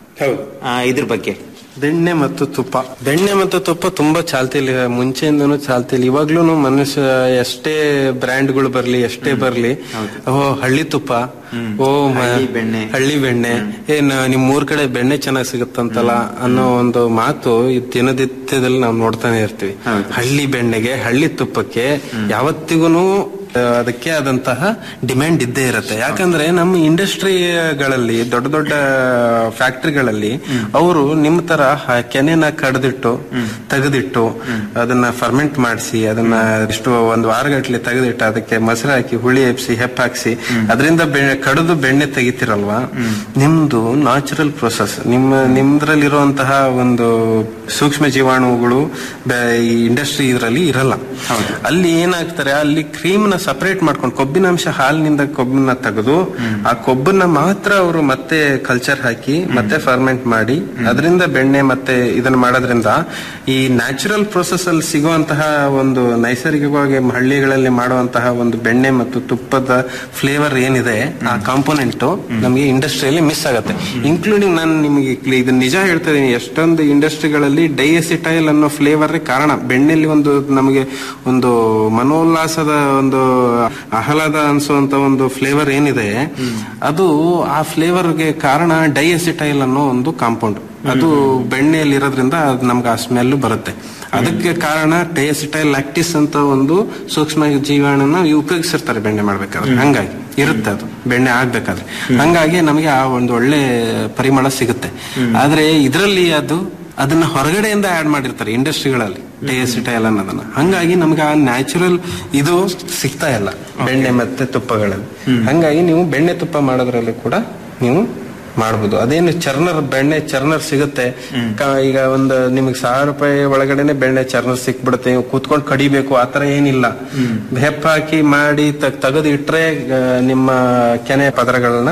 ಆ, ಇದ್ರ ಬಗ್ಗೆ ಬೆಣ್ಣೆ ಮತ್ತು ತುಪ್ಪ ಬೆಣ್ಣೆ ಮತ್ತು ತುಪ್ಪ ತುಂಬಾ ಚಾಲ್ತಿಲಿ ಮುಂಚೆಯಿಂದನೂ ಚಾಲ್ತಿಲಿ ಇವಾಗ್ಲೂ ಮನುಷ್ಯ ಎಷ್ಟೇ ಬ್ರ್ಯಾಂಡ್ಗಳು ಬರ್ಲಿ ಎಷ್ಟೇ ಬರ್ಲಿ ಓ ಹಳ್ಳಿ ತುಪ್ಪ ಓ ಮ- ಹಳ್ಳಿ ಬೆಣ್ಣೆ ಏನ್ ನಿಮ್ ಊರ್ ಕಡೆ ಬೆಣ್ಣೆ ಚೆನ್ನಾಗಿ ಸಿಗುತ್ತಂತಲ್ಲ ಅನ್ನೋ ಒಂದು ಮಾತು ಈ ದಿನನಿತ್ಯದಲ್ಲಿ ನಾವು ನೋಡ್ತಾನೆ ಇರ್ತೀವಿ ಹಳ್ಳಿ ಬೆಣ್ಣೆಗೆ ಹಳ್ಳಿ ತುಪ್ಪಕ್ಕೆ ಯಾವತ್ತಿಗೂ ಅದಕ್ಕೆ ಆದಂತಹ ಡಿಮ್ಯಾಂಡ್ ಇದ್ದೇ ಇರುತ್ತೆ ಯಾಕಂದ್ರೆ ನಮ್ಮ ಇಂಡಸ್ಟ್ರಿಗಳಲ್ಲಿ ದೊಡ್ಡ ದೊಡ್ಡ ಫ್ಯಾಕ್ಟ್ರಿಗಳಲ್ಲಿ ಅವರು ನಿಮ್ಮ ತರ ಹ- ಕೆನೆನ ಕಡ್ದಿಟ್ಟು ತೆಗೆದಿಟ್ಟು ಅದನ್ನ ಫರ್ಮೆಂಟ್ ಮಾಡಿಸಿ ಅದನ್ನ ಇಷ್ಟು ಒಂದು ವಾರಗಟ್ಲೆ ತೆಗೆದಿಟ್ಟು ಅದಕ್ಕೆ ಮೊಸರು ಹಾಕಿ ಹುಳಿ ಎಪ್ಸಿ ಹೆಪ್ಪ ಹಾಕ್ಸಿ ಅದರಿಂದ ಕಡಿದು ಬೆಣ್ಣೆ ತೆಗಿತಿರಲ್ವಾ ನಿಮ್ದು ನ್ಯಾಚುರಲ್ ಪ್ರೊಸೆಸ್ ನಿಮ್ಮ ನಿಮ್ದ್ರಲ್ಲಿರುವಂತಹ ಒಂದು ಸೂಕ್ಷ್ಮ ಜೀವಾಣುಗಳು ಬೆ- ಈ ಇಂಡಸ್ಟ್ರಿ ಇದರಲ್ಲಿ ಇರಲ್ಲ ಅಲ್ಲಿ ಏನಾಗ್ತಾರೆ ಅಲ್ಲಿ ಕ್ರೀಮ್ ನ ಸಪರೇಟ್ ಮಾಡ್ಕೊಂಡು ಕೊಬ್ಬಿನಾಂಶ ಹಾಲಿನಿಂದ ಕೊಬ್ಬನ್ನ ತೆಗೆದು ಆ ಕೊಬ್ಬನ್ನ ಮಾತ್ರ ಅವರು ಮತ್ತೆ ಕಲ್ಚರ್ ಹಾಕಿ ಮತ್ತೆ ಫರ್ಮೆಂಟ್ ಮಾಡಿ ಅದರಿಂದ ಬೆಣ್ಣೆ ಮತ್ತೆ ಇದನ್ನ ಮಾಡೋದ್ರಿಂದ ಈ ನ್ಯಾಚುರಲ್ ಪ್ರೋಸೆಸ್ ಅಲ್ಲಿ ಸಿಗುವಂತಹ ಒಂದು ನೈಸರ್ಗಿಕವಾಗಿ ಹಳ್ಳಿಗಳಲ್ಲಿ ಮಾಡುವಂತಹ ಒಂದು ಬೆಣ್ಣೆ ಮತ್ತು ತುಪ್ಪದ ಫ್ಲೇವರ್ ಏನಿದೆ ಆ ಕಾಂಪೋನೆಂಟ್ ನಮಗೆ ಇಂಡಸ್ಟ್ರಿಯಲ್ಲಿ ಮಿಸ್ ಆಗುತ್ತೆ ಇನ್ಕ್ಲೂಡಿಂಗ್ ನಾನು ನಿಮಗೆ ಇದು ನಿಜ ಹೇಳ್ತಾ ಇದೀನಿ ಎಷ್ಟೊಂದು ಇಂಡಸ್ಟ್ರಿಗಳಲ್ಲಿ ಡೈಎಸಿಟೈಲ್ ಅನ್ನೋ ಫ್ಲೇವರ್ ಕಾರಣ ಬೆಣ್ಣೆಲಿ ಒಂದು ನಮಗೆ ಒಂದು ಮನೋಲ್ಲಾಸದ ಒಂದು ಆಹ್ಲಾದ ಅನ್ಸುವಂತ ಒಂದು ಫ್ಲೇವರ್ ಏನಿದೆ ಅದು ಆ ಫ್ಲೇವರ್ಗೆ ಕಾರಣ ಡೈಎಸಿಟೈಲ್ ಅನ್ನೋ ಒಂದು ಕಾಂಪೌಂಡ್ ಅದು ಬೆಣ್ಣೆಯಲ್ಲಿ ಇರೋದ್ರಿಂದ ಅದು ನಮ್ಗೆ ಆ ಸ್ಮೆಲ್ ಬರುತ್ತೆ ಅದಕ್ಕೆ ಕಾರಣ ಡೈಎಸಿಟೈಲ್ ಲ್ಯಾಕ್ಟಿಸ್ ಅಂತ ಒಂದು ಸೂಕ್ಷ್ಮ ಜೀವಾಣುನ ಉಪಯೋಗಿಸಿರ್ತಾರೆ ಬೆಣ್ಣೆ ಮಾಡ್ಬೇಕಾದ್ರೆ ಹಂಗಾಗಿ ಇರುತ್ತೆ ಅದು ಬೆಣ್ಣೆ ಆಗ್ಬೇಕಾದ್ರೆ ಹಂಗಾಗಿ ನಮಗೆ ಆ ಒಂದು ಒಳ್ಳೆ ಪರಿಮಳ ಸಿಗುತ್ತೆ ಆದ್ರೆ ಇದರಲ್ಲಿ ಅದು ಅದನ್ನ ಹೊರಗಡೆಯಿಂದ ಆಡ್ ಮಾಡಿರ್ತಾರೆ ಇಂಡಸ್ಟ್ರಿಗಳಲ್ಲಿ ಡೈಎಸಿಟೈಲ್ ಅನ್ನೋದನ್ನ ಹಂಗಾಗಿ ನಮ್ಗೆ ಆ ನ್ಯಾಚುರಲ್ ಇದು ಸಿಗ್ತಾ ಇಲ್ಲ ಬೆಣ್ಣೆ ಮತ್ತೆ ತುಪ್ಪಗಳಲ್ಲಿ ಹಂಗಾಗಿ ನೀವು ಬೆಣ್ಣೆ ತುಪ್ಪ ಮಾಡೋದ್ರಲ್ಲಿ ಕೂಡ ನೀವು ಮಾಡ್ಬೋದು ಅದೇನು ಚರ್ನರ್ ಬೆಣ್ಣೆ ಚರ್ನರ್ ಸಿಗುತ್ತೆ ಕ- ಈಗ ಒಂದು ನಿಮಗೆ ಸಾವಿರ ರೂಪಾಯಿ ಒಳಗಡೆನೆ ಬೆಣ್ಣೆ ಚರ್ನರ್ ಸಿಕ್ಬಿಡುತ್ತೆ ನೀವು ಕೂತ್ಕೊಂಡು ಕಡಿಬೇಕು ಆತರ ಏನಿಲ್ಲ ಹೆಪ್ಪ ಹಾಕಿ ಮಾಡಿ ತ- ತೆಗೆದು ಇಟ್ರೆ ಆ, ನಿಮ್ಮ ಕೆನೆ ಪದರಗಳನ್ನ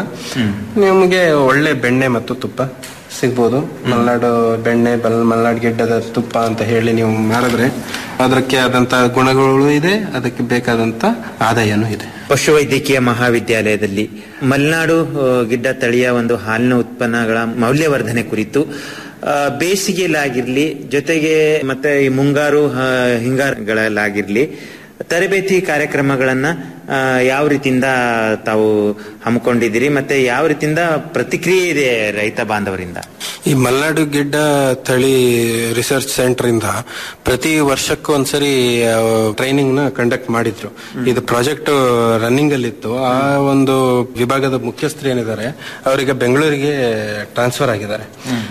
ನಿಮಗೆ ಒಳ್ಳೆ ಬೆಣ್ಣೆ ಮತ್ತು ತುಪ್ಪ ಸಿಗ್ಬೋದು ಮಲೆನಾಡು ಬೆಣ್ಣೆ ಬಲ್ ಮಲೆನಾಡು ಗಿಡ್ಡದ ತುಪ್ಪ ಅಂತ ಹೇಳಿ ನೀವು ಮಾಡಿದ್ರೆ ಅದಕ್ಕೆ ಆದಂತ ಗುಣಗಳು ಇದೆ ಅದಕ್ಕೆ ಬೇಕಾದಂತ ಆದಾಯನೂ ಇದೆ ಪಶುವೈದ್ಯಕೀಯ ಮಹಾವಿದ್ಯಾಲಯದಲ್ಲಿ ಮಲೆನಾಡು ಆ, ಗಿಡ್ಡ ತಳಿಯ ಒಂದು ಹಾಲಿನ ಉತ್ಪನ್ನಗಳ ಮೌಲ್ಯವರ್ಧನೆ ಕುರಿತು ಆ, ಬೇಸಿಗೆಯಲ್ಲಾಗಿರ್ಲಿ ಜೊತೆಗೆ ಮತ್ತೆ ಈ ಮುಂಗಾರು ಆ, ಹಿಂಗಾರುಗಳಲ್ಲಾಗಿರ್ಲಿ ತರಬೇತಿ ಕಾರ್ಯಕ್ರಮಗಳನ್ನ ಆ, ಯಾವ ರೀತಿಯಿಂದ ತಾವು ಹಮ್ಮಿಕೊಂಡಿದ್ದೀರಿ ಮತ್ತೆ ಯಾವ ರೀತಿಯಿಂದ ಪ್ರತಿಕ್ರಿಯೆ ಇದೆ ರೈತ ಬಾಂಧವರಿಂದ ಈ ಮಲೆನಾಡು ಗಿಡ್ಡ ತಳಿ ರಿಸರ್ಚ್ ಸೆಂಟರ್ ಇಂದ ಪ್ರತಿ ವರ್ಷಕ್ಕೂ ಒಂದ್ಸರಿ ಟ್ರೈನಿಂಗ್ ನ ಕಂಡಕ್ಟ್ ಮಾಡಿದ್ರು ಇದು ಪ್ರಾಜೆಕ್ಟ್ ರನ್ನಿಂಗ್ ಅಲ್ಲಿ ಇತ್ತು ಆ ಒಂದು ವಿಭಾಗದ ಮುಖ್ಯಸ್ಥರು ಏನಿದ್ದಾರೆ ಅವರಿಗೆ ಬೆಂಗಳೂರಿಗೆ ಟ್ರಾನ್ಸ್ಫರ್ ಆಗಿದ್ದಾರೆ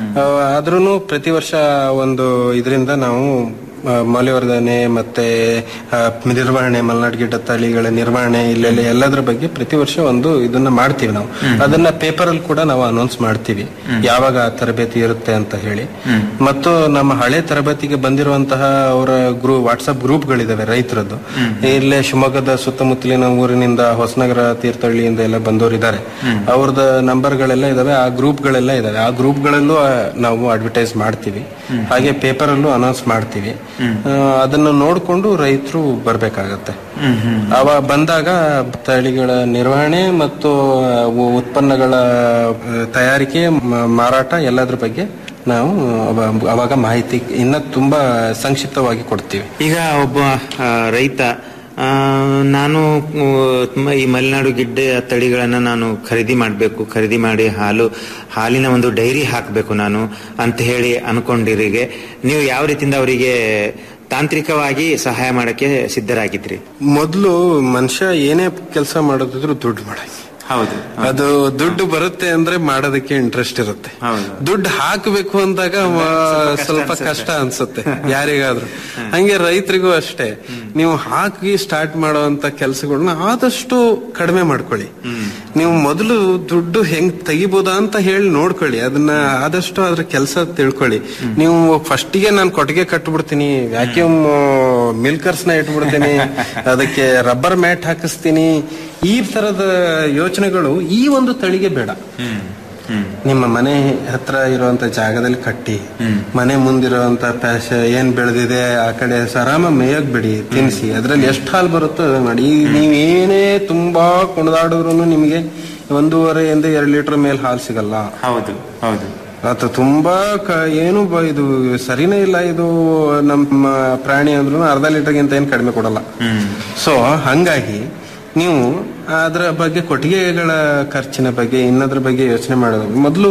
ಆದ್ರೂ ಪ್ರತಿ ವರ್ಷ ಒಂದು ಇದರಿಂದ ನಾವು ಆ, ಮೌಲ್ಯವರ್ಧನೆ ಮತ್ತೆ ಆ, ನಿರ್ವಹಣೆ ಮಲೆನಾಡು ಗಿಡ್ಡ ತಳಿಗಳ ನಿರ್ವಹಣೆ ಇಲ್ಲೆಲ್ಲ ಎಲ್ಲದ್ರ ಬಗ್ಗೆ ಪ್ರತಿ ವರ್ಷ ಒಂದು ಇದನ್ನ ಮಾಡ್ತೀವಿ ನಾವು ಅದನ್ನ ಪೇಪರ್ ಅಲ್ಲಿ ಕೂಡ ನಾವು ಅನೌನ್ಸ್ ಮಾಡ್ತೀವಿ ಯಾವಾಗ ಆ ತರಬೇತಿ ಇರುತ್ತೆ ಅಂತ ಹೇಳಿ ಮತ್ತು ನಮ್ಮ ಹಳೆ ತರಬೇತಿಗೆ ಬಂದಿರುವಂತಹ ಅವರ ಗ್ರೂ ವಾಟ್ಸ್ಆಪ್ ಗ್ರೂಪ್ಗಳಿದಾವೆ ರೈತರದ್ದು ಇಲ್ಲೇ ಶಿವಮೊಗ್ಗದ ಸುತ್ತಮುತ್ತಲಿನ ಊರಿನಿಂದ ಹೊಸನಗರ ತೀರ್ಥಹಳ್ಳಿಯಿಂದ ಎಲ್ಲ ಬಂದವರು ಇದ್ದಾರೆ ಅವ್ರದ ನಂಬರ್ಗಳೆಲ್ಲ ಇದಾವೆ ಆ ಗ್ರೂಪ್ಗಳೆಲ್ಲ ಇದಾವೆ ಆ ಗ್ರೂಪ್ಗಳಲ್ಲೂ ಆ, ನಾವು ಅಡ್ವರ್ಟೈಸ್ ಮಾಡ್ತೀವಿ ಹಾಗೆ ಪೇಪರ್ ಅಲ್ಲೂ ಅನೌನ್ಸ್ ಮಾಡ್ತೀವಿ ಆ, ಅದನ್ನು ನೋಡ್ಕೊಂಡು ರೈತರು ಬರ್ಬೇಕಾಗತ್ತೆ ಅವ ಬಂದಾಗ ತಳಿಗಳ ನಿರ್ವಹಣೆ ಮತ್ತು ಅವು ಉತ್ಪನ್ನಗಳ ಆ, ತಯಾರಿಕೆ ಮ- ಮಾರಾಟ ಎಲ್ಲದ್ರ ಬಗ್ಗೆ ನಾವು ಅವ- ಅವಾಗ ಮಾಹಿತಿ ಇನ್ನ ತುಂಬಾ ಸಂಕ್ಷಿಪ್ತವಾಗಿ ಕೊಡ್ತೀವಿ ಈಗ ಒಬ್ಬ ಆ, ರೈತ ಆ, ನಾನು ಆ, ಈ ಮಲೆನಾಡು ಗಿಡ್ಡೆ ತಳಿಗಳನ್ನ ನಾನು ಖರೀದಿ ಮಾಡಬೇಕು ಖರೀದಿ ಮಾಡಿ ಹಾಲು ಹಾಲಿನ ಒಂದು ಡೈರಿ ಹಾಕಬೇಕು ನಾನು ಅಂತ ಹೇಳಿ ಅನ್ಕೊಂಡಿರಿಗೆ ನೀವು ಯಾವ ರೀತಿಯಿಂದ ಅವರಿಗೆ ತಾಂತ್ರಿಕವಾಗಿ ಸಹಾಯ ಮಾಡಕ್ಕೆ ಸಿದ್ಧರಾಗಿದ್ರಿ ಮೊದಲು ಮನುಷ್ಯ ಏನೇ ಕೆಲಸ ಮಾಡೋದಿದ್ರು ದುಡ್ಡು ಮಾಡಕ್ಕೆ ಹೌದು ಅದು ದುಡ್ಡು ಬರುತ್ತೆ ಅಂದ್ರೆ ಮಾಡೋದಕ್ಕೆ ಇಂಟ್ರೆಸ್ಟ್ ಇರುತ್ತೆ ದುಡ್ಡು ಹಾಕಬೇಕು ಅಂದಾಗ ವ- ಸ್ವಲ್ಪ ಕಷ್ಟ ಅನ್ಸುತ್ತೆ ಯಾರಿಗಾದ್ರೂ ಹಂಗೆ ರೈತರಿಗೂ ಅಷ್ಟೇ ನೀವು ಹಾಕಿ ಸ್ಟಾರ್ಟ್ ಮಾಡುವಂತ ಕೆಲಸಗಳನ್ನ ಆದಷ್ಟು ಕಡಿಮೆ ಮಾಡ್ಕೊಳ್ಳಿ ನೀವು ಮೊದಲು ದುಡ್ಡು ಹೆಂಗ್ ತೆಗಿಬೋದಾ ಅಂತ ಹೇಳಿ ನೋಡ್ಕೊಳ್ಳಿ ಅದನ್ನ ಆದಷ್ಟು ಅದ್ರ ಕೆಲಸ ತಿಳ್ಕೊಳ್ಳಿ ನೀವು ಫಸ್ಟಿಗೆ ನಾನು ಕೊಟ್ಟಿಗೆ ಕಟ್ಬಿಡ್ತೀನಿ ವ್ಯಾಕ್ಯೂಮ್ ಮಿಲ್ಕರ್ಸ್ ನ ಇಟ್ಬಿಡ್ತೀನಿ ಅದಕ್ಕೆ ರಬ್ಬರ್ ಮ್ಯಾಟ್ ಹಾಕಿಸ್ತೀನಿ ಈ ತರದ ಯೋಚನೆಗಳು ಈ ಒಂದು ತಳಿಗೆ ಬೇಡ ನಿಮ್ಮ ಮನೆ ಹತ್ರ ಇರುವಂತ ಜಾಗದಲ್ಲಿ ಕಟ್ಟಿ ಮನೆ ಮುಂದಿರುವಂತ ಪ್ಯಾಶ ಏನ್ ಬೆಳೆದಿದೆ ಆ ಕಡೆ ಆರಾಮ ಮೇಯಕ್ ಬಿಡಿ ತಿನ್ಸಿ ಅದ್ರಲ್ಲಿ ಎಷ್ಟು ಹಾಲು ಬರುತ್ತೋ ಅದನ್ನ ಮಾಡಿ ಈಗ ನೀವೇನೇ ತುಂಬಾ ಕುಣಿದಾಡಿದ್ರು ನಿಮಗೆ ಒಂದೂವರೆಯಿಂದ ಎರಡು ಲೀಟರ್ ಮೇಲೆ ಹಾಲು ಸಿಗಲ್ಲ ಹೌದು ಹೌದು ಅಥವಾ ತುಂಬಾ ಕ- ಏನು ಬ- ಇದು ಸರಿನೇ ಇಲ್ಲ ಇದು ನಮ್ಮ ಪ್ರಾಣಿ ಅಂದ್ರೂ ಅರ್ಧ ಲೀಟರ್ಗಿಂತ ಏನು ಕಡಿಮೆ ಕೊಡಲ್ಲ ಸೊ ಹಂಗಾಗಿ ನೀವು ಅದರ ಬಗ್ಗೆ ಕೊಟ್ಟಿಗೆಗಳ ಖರ್ಚಿನ ಬಗ್ಗೆ ಇನ್ನದ್ರ ಬಗ್ಗೆ ಯೋಚನೆ ಮಾಡೋದು ಮೊದಲು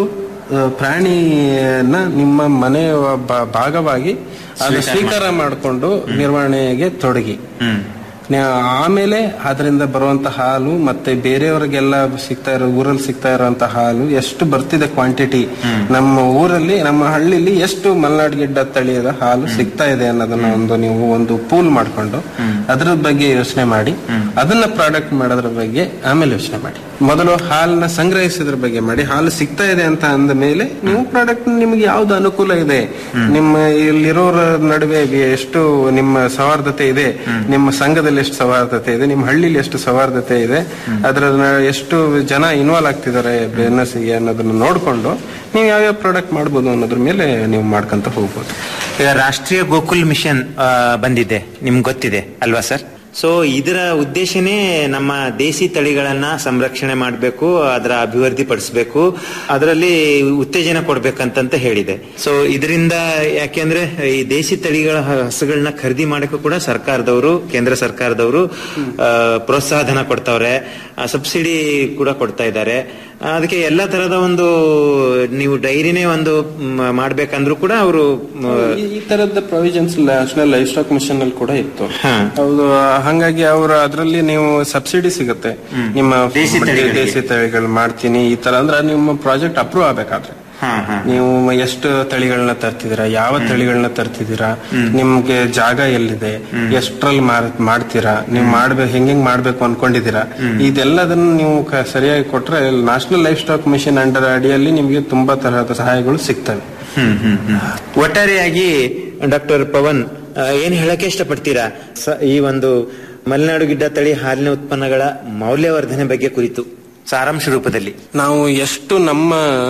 ಪ್ರಾಣಿಯನ್ನ ನಿಮ್ಮ ಮನೆಯ ಬ- ಭಾಗವಾಗಿ ಅದು ಸ್ವೀಕಾರ ಮಾಡಿಕೊಂಡು ನಿರ್ವಹಣೆಗೆ ತೊಡಗಿ ನ- ಆಮೇಲೆ ಅದರಿಂದ ಬರುವಂತ ಹಾಲು ಮತ್ತೆ ಬೇರೆಯವರಿಗೆಲ್ಲ ಸಿಗ್ತಾ ಇರೋ ಊರಲ್ಲಿ ಸಿಗ್ತಾ ಇರುವಂತ ಹಾಲು ಎಷ್ಟು ಬರ್ತಿದೆ ಕ್ವಾಂಟಿಟಿ ನಮ್ಮ ಊರಲ್ಲಿ ನಮ್ಮ ಹಳ್ಳಿಲಿ ಎಷ್ಟು ಮಲೆನಾಡು ಗಿಡ್ಡ ತಳಿಯದ ಹಾಲು ಸಿಗ್ತಾ ಇದೆ ಅನ್ನೋದನ್ನ ಒಂದು ನೀವು ಒಂದು ಪೂಲ್ ಮಾಡ್ಕೊಂಡು ಅದ್ರ ಬಗ್ಗೆ ಯೋಚನೆ ಮಾಡಿ ಅದನ್ನ ಪ್ರಾಡಕ್ಟ್ ಮಾಡೋದ್ರ ಬಗ್ಗೆ ಆಮೇಲೆ ಯೋಚನೆ ಮಾಡಿ ಮೊದಲು ಹಾಲನ್ನ ಸಂಗ್ರಹಿಸೋದ್ರ ಬಗ್ಗೆ ಮಾಡಿ ಹಾಲು ಸಿಗ್ತಾ ಇದೆ ಅಂತ ಅಂದ ಮೇಲೆ ನೀವು ಪ್ರಾಡಕ್ಟ್ ನಿಮ್ಗೆ ಯಾವ್ದು ಅನುಕೂಲ ಇದೆ ನಿಮ್ಮ ಇಲ್ಲಿರೋರ ನಡುವೆ ಎಷ್ಟು ನಿಮ್ಮ ಸೌಹಾರ್ದತೆ ಇದೆ ನಿಮ್ಮ ಸಂಘದಲ್ಲಿ ಎಷ್ಟು ಸೌಹಾರ್ದತೆ ಇದೆ ನಿಮ್ಮ ಹಳ್ಳಿಲಿ ಎಷ್ಟು ಸೌಹಾರ್ದತೆ ಇದೆ ಅದರ ಎಷ್ಟು ಜನ ಇನ್ವಾಲ್ವ್ ಆಗ್ತಿದ್ದಾರೆ ಬಿಸ್ನೆಸ್ಗೆ ಅನ್ನೋದನ್ನ ನೋಡ್ಕೊಂಡು ನೀವು ಯಾವ್ಯಾವ ಪ್ರಾಡಕ್ಟ್ ಮಾಡ್ಬೋದು ಅನ್ನೋದ್ರ ಮೇಲೆ ನೀವು ಮಾಡ್ಕೊಂತ ಹೋಗ್ಬೋದು ಈಗ ರಾಷ್ಟ್ರೀಯ ಗೋಕುಲ್ ಮಿಷನ್ ಆ, ಬಂದಿದೆ ನಿಮ್ಗೆ ಗೊತ್ತಿದೆ ಅಲ್ವಾ ಸರ್ ಸೊ ಇದರ ಉದ್ದೇಶನೇ ನಮ್ಮ ದೇಸಿ ತಳಿಗಳನ್ನ ಸಂರಕ್ಷಣೆ ಮಾಡಬೇಕು ಅದರ ಅಭಿವೃದ್ಧಿ ಪಡಿಸಬೇಕು ಅದರಲ್ಲಿ ಉತ್ತೇಜನ ಕೊಡ್ಬೇಕಂತಂತ ಹೇಳಿದೆ ಸೊ ಇದರಿಂದ ಯಾಕೆಂದ್ರೆ ಈ ದೇಸಿ ತಳಿಗಳ ಹಸುಗಳನ್ನ ಖರೀದಿ ಮಾಡಕ್ಕೂ ಕೂಡ ಸರ್ಕಾರದವರು ಕೇಂದ್ರ ಸರ್ಕಾರದವರು ಆ, ಪ್ರೋತ್ಸಾಹಧನ ಕೊಡ್ತಾವ್ರೆ ಸಬ್ಸಿಡಿ ಕೂಡ ಕೊಡ್ತಾ ಇದ್ದಾರೆ ಅದಕ್ಕೆ ಎಲ್ಲ ತರದ ಒಂದು ನೀವು ಡೈರಿನೇ ಒಂದು ಮ್, ಮಾಡ್ಬೇಕಂದ್ರೂ ಕೂಡ ಅವರು ಈ- ಈ ತರದ provisions national livestock mission ಅಲ್ಲಿ ಕೂಡ ಇತ್ತು ಹೌದು ಹಾಗಾಗಿ ಅವರು ಅದರಲ್ಲಿ ನೀವು ಸಬ್ಸಿಡಿ ಸಿಗುತ್ತೆ ನಿಮ್ಮ ದೇಸಿ ತಳಿಗಳಿಗೆ. ದೇಸಿ ತಳಿಗಳು ಮಾಡ್ತೀನಿ ಈ ತರ ಅಂದ್ರೆ ನಿಮ್ಮ ಪ್ರಾಜೆಕ್ಟ್ ಅಪ್ರೂವ್ ಆಗ್ಬೇಕಾದ್ರೆ ನೀವು ಎಷ್ಟು ತಳಿಗಳನ್ನ ತರ್ತಿದ್ದೀರಾ ಯಾವ ತಳಿಗಳನ್ನ ತರ್ತಿದ್ದೀರಾ ನಿಮ್ಗೆ ಜಾಗ ಎಲ್ಲಿದೆ ಎಷ್ಟ್ರಲ್ಲಿ ಮಾರ್- ಮಾಡ್ತೀರಾ ನೀವು ಮಾಡ್ಬೇಕು ಹೆಂಗ್ ಮಾಡ್ಬೇಕು ಅನ್ಕೊಂಡಿದ್ದೀರಾ ಇದೆಲ್ಲದನ್ನ ನೀವು ಕ- ಸರಿಯಾಗಿ ಕೊಟ್ರೆ national livestock mission under ಅಡಿಯಲ್ಲಿ ನಿಮ್ಗೆ ತುಂಬಾ ತರಹದ ಸಹಾಯಗಳು ಸಿಗ್ತವೆ ಹ್ಮ್ ಹ್ಮ್ ಹ್ಮ್. ಒಟ್ಟಾರೆಯಾಗಿ ಡಾಕ್ಟರ್ ಪವನ್ ಆ, ಏನ್ ಹೇಳಕ್ಕೆ ಇಷ್ಟಪಡ್ತೀರಾ ಸ- ಈ ಒಂದು ಮಲೆನಾಡು ಗಿಡ್ಡ ತಳಿ ಹಾಲಿನ ಉತ್ಪನ್ನಗಳ ಮೌಲ್ಯವರ್ಧನೆ ಬಗ್ಗೆ ಕುರಿತು ಸಾರಾಂಶ ರೂಪದಲ್ಲಿ ನಾವು ಎಷ್ಟು ನಮ್ಮ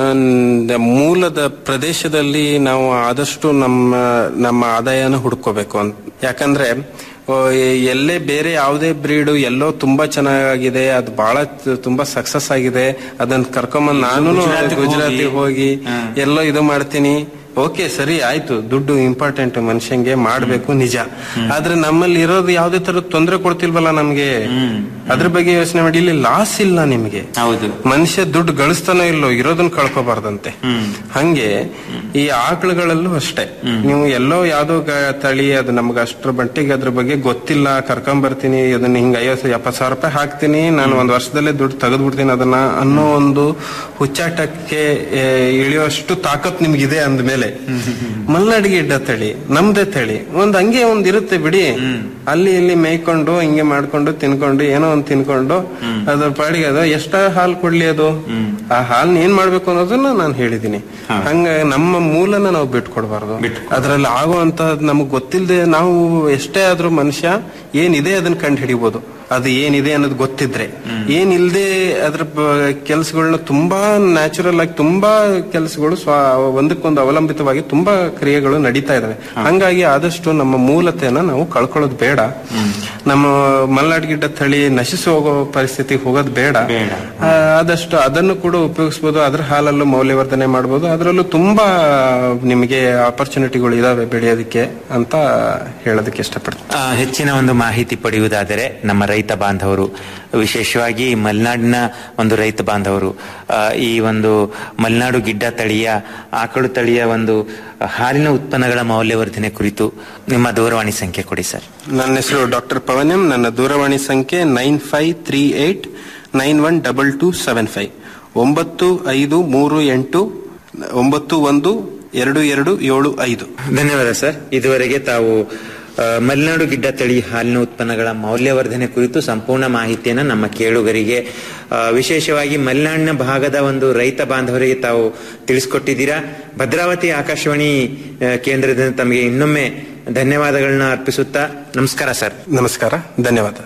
ನ- ಮೂಲದ ಪ್ರದೇಶದಲ್ಲಿ ನಾವು ಆದಷ್ಟು ನಮ್ಮ ನಮ್ಮ ಆದಾಯನ ಹುಡ್ಕೋಬೇಕು ಅಂತ ಯಾಕಂದ್ರೆ ಆ, ಎಲ್ಲೇ ಬೇರೆ ಯಾವುದೇ ಬ್ರೀಡು ಎಲ್ಲೋ ತುಂಬಾ ಚೆನ್ನಾಗಿದೆ ಅದು ಬಹಳ ತ- ತುಂಬಾ ಸಕ್ಸಸ್ ಆಗಿದೆ ಅದನ್ನ ಕರ್ಕೊಂಬಂದ್ ನಾನು ಗುಜರಾತಿಗೆ ಹೋಗಿ. ಗುಜರಾತಿಗೆ ಹೋಗಿ ಎಲ್ಲೋ ಇದು ಮಾಡ್ತೀನಿ ಓಕೆ ಸರಿ ಆಯ್ತು ದುಡ್ಡು ಇಂಪಾರ್ಟೆಂಟ್ ಮನುಷ್ಯಂಗೆ ಮಾಡ್ಬೇಕು ನಿಜ ಆದ್ರೆ ನಮ್ಮಲ್ಲಿ ಇರೋದು ಯಾವ್ದೇ ತರ ತೊಂದರೆ ಕೊಡ್ತಿಲ್ವಲ್ಲ ನಮ್ಗೆ ಅದ್ರ ಬಗ್ಗೆ ಯೋಚನೆ ಮಾಡಿ ಇಲ್ಲಿ ಲಾಸ್ ಇಲ್ಲ ನಿಮ್ಗೆ ಹೌದು ಮನುಷ್ಯ ದುಡ್ಡು ಗಳಿಸ್ತಾನೋ ಇಲ್ಲೋ ಇರೋದನ್ನ ಕಳ್ಕೊಬಾರ್ದಂತೆ ಹಂಗೆ ಈ ಆಕಳುಗಳಲ್ಲೂ ಅಷ್ಟೇ ನೀವು ಎಲ್ಲೋ ಯಾವ್ದೋ ಗ- ತಳಿ ಅದು ನಮ್ಗೆ ಅಷ್ಟ್ರ ಮಟ್ಟಿಗೆ ಅದ್ರ ಬಗ್ಗೆ ಗೊತ್ತಿಲ್ಲ ಕರ್ಕೊಂಡ್ ಬರ್ತೀನಿ ಅದನ್ನ ಹಿಂಗ ಐವತ್ತು ಎಪ್ಪತ್ತು ಸಾವಿರ ರೂಪಾಯಿ ಹಾಕ್ತೀನಿ ನಾನು ಒಂದ್ ವರ್ಷದಲ್ಲೇ ದುಡ್ಡು ತೆಗೆದು ಬಿಡ್ತೀನಿ ಅದನ್ನ ಅನ್ನೋ ಒಂದು ಹುಚ್ಚಾಟಕ್ಕೆ ಏ, ಇಳಿಯುವಷ್ಟು ತಾಕತ್ ನಿಮ್ಗಿದೆ ಅಂದ್ಮೇಲೆ ಮಲ್ನಾಡಿಗೆ ಇಡ್ಡ ತಳಿ ನಮ್ದೇ ತಳಿ ಒಂದ್ ಹಂಗೆ ಒಂದ್ ಇರುತ್ತೆ ಬಿಡಿ ಅಲ್ಲಿ ಇಲ್ಲಿ ಮೇಯ್ಕೊಂಡು ಹಿಂಗೆ ಮಾಡ್ಕೊಂಡು ತಿನ್ಕೊಂಡು ಏನೋ ಒಂದ್ ತಿನ್ಕೊಂಡು ಅದ್ರ ಪಾಡಿಗೆ ಅದು ಎಷ್ಟ ಹಾಲು ಕೊಡ್ಲಿ ಅದು ಆ ಹಾಲ್ನ ಏನ್ ಮಾಡ್ಬೇಕು ಅನ್ನೋದನ್ನ ನಾನು ಹೇಳಿದೀನಿ ಹಂಗ ನಮ್ಮ ಮೂಲನ ನಾವು ಬಿಟ್ಕೊಡ್ಬಾರ್ದು ಅದ್ರಲ್ಲಿ ಆಗುವಂತ ನಮಗ್ ಗೊತ್ತಿಲ್ಲದೆ ನಾವು ಎಷ್ಟೇ ಆದ್ರೂ ಮನುಷ್ಯ ಏನಿದೆ ಅದನ್ನ ಕಂಡು ಹಿಡಿಬಹುದು ಅದು ಏನಿದೆ ಅನ್ನೋದು ಗೊತ್ತಿದ್ರೆ ಏನಿಲ್ದೆ ಅದ್ರ ಕೆಲಸಗಳನ್ನ ತುಂಬಾ ನ್ಯಾಚುರಲ್ ಆಗಿ ತುಂಬಾ ಕೆಲಸಗಳು ಸ್ವ ಒಂದಕ್ಕೊಂದು ಅವಲಂಬಿತವಾಗಿ ತುಂಬಾ ಕ್ರಿಯೆಗಳು ನಡೀತಾ ಇದಾವೆ ಹಂಗಾಗಿ ಆದಷ್ಟು ನಮ್ಮ ಮೂಲತೆಯನ್ನ ನಾವು ಕಳ್ಕೊಳ್ಳೋದು ಬೇಡ ನಮ್ಮ ಮಲ್ನಾಡ್ ಗಿಡ್ಡ ತಳಿ ನಶಿಸಿ ಹೋಗೋ ಪರಿಸ್ಥಿತಿಗೆ ಹೋಗೋದು ಬೇಡ ಆ, ಆದಷ್ಟು ಅದನ್ನು ಕೂಡ ಉಪಯೋಗಿಸಬಹುದು ಅದ್ರ ಹಾಲಲ್ಲೂ ಮೌಲ್ಯವರ್ಧನೆ ಮಾಡಬಹುದು ಅದರಲ್ಲೂ ತುಂಬಾ ನಿಮಗೆ ಆಪರ್ಚುನಿಟಿಗಳು ಇದಾವೆ ಬೆಳೆಯೋದಕ್ಕೆ ಅಂತ ಹೇಳೋದಕ್ಕೆ ಇಷ್ಟಪಡ್ತೀನಿ ಆ, ಹೆಚ್ಚಿನ ಒಂದು ಮಾಹಿತಿ ಪಡೆಯುವುದಾದರೆ ನಮ್ಮ ರೈತ ಬಾಂಧವರು ವಿಶೇಷವಾಗಿ ಮಲೆನಾಡಿನ ಒಂದು ರೈತ ಬಾಂಧವರು ಆ, ಈ ಒಂದು ಮಲೆನಾಡು ಗಿಡ್ಡ ತಳಿಯ ಆಕಳು ತಳಿಯ ಒಂದು ಹಾಲಿನ ಉತ್ಪನ್ನಗಳ ಮೌಲ್ಯವರ್ಧನೆ ಕುರಿತು ನಿಮ್ಮ ದೂರವಾಣಿ ಸಂಖ್ಯೆ ಕೊಡಿ ಸರ್ ನನ್ನ ಹೆಸರು ಡಾಕ್ಟರ್ ಪವನ್ ಎಂ ನನ್ನ ದೂರವಾಣಿ ಸಂಖ್ಯೆ nine five three eight nine one double two seven five ಒಂಬತ್ತು ಐದು ಮೂರು ಎಂಟು ಒಂಬತ್ತು ಒಂದು ಎರಡು ಎರಡು ಏಳು ಐದು ಧನ್ಯವಾದ ಸರ್ ಇದುವರೆಗೆ ತಾವು ಆ, ಮಲೆನಾಡು ಗಿಡ್ಡ ತಳಿ ಹಾಲಿನ ಉತ್ಪನ್ನಗಳ ಮೌಲ್ಯವರ್ಧನೆ ಕುರಿತು ಸಂಪೂರ್ಣ ಮಾಹಿತಿಯನ್ನು ನಮ್ಮ ಕೇಳುಗರಿಗೆ ಆ, ವಿಶೇಷವಾಗಿ ಮಲೆನಾಡಿನ ಭಾಗದ ಒಂದು ರೈತ ಬಾಂಧವರಿಗೆ ತಾವು ತಿಳಿಸ್ಕೊಟ್ಟಿದ್ದೀರಾ ಭದ್ರಾವತಿ ಆಕಾಶವಾಣಿ ಆ, ಕೇಂದ್ರದಿಂದ ತಮಗೆ ಇನ್ನೊಮ್ಮೆ ಧನ್ಯವಾದಗಳನ್ನ ಅರ್ಪಿಸುತ್ತಾ ನಮಸ್ಕಾರ ಸರ್ ನಮಸ್ಕಾರ ಧನ್ಯವಾದ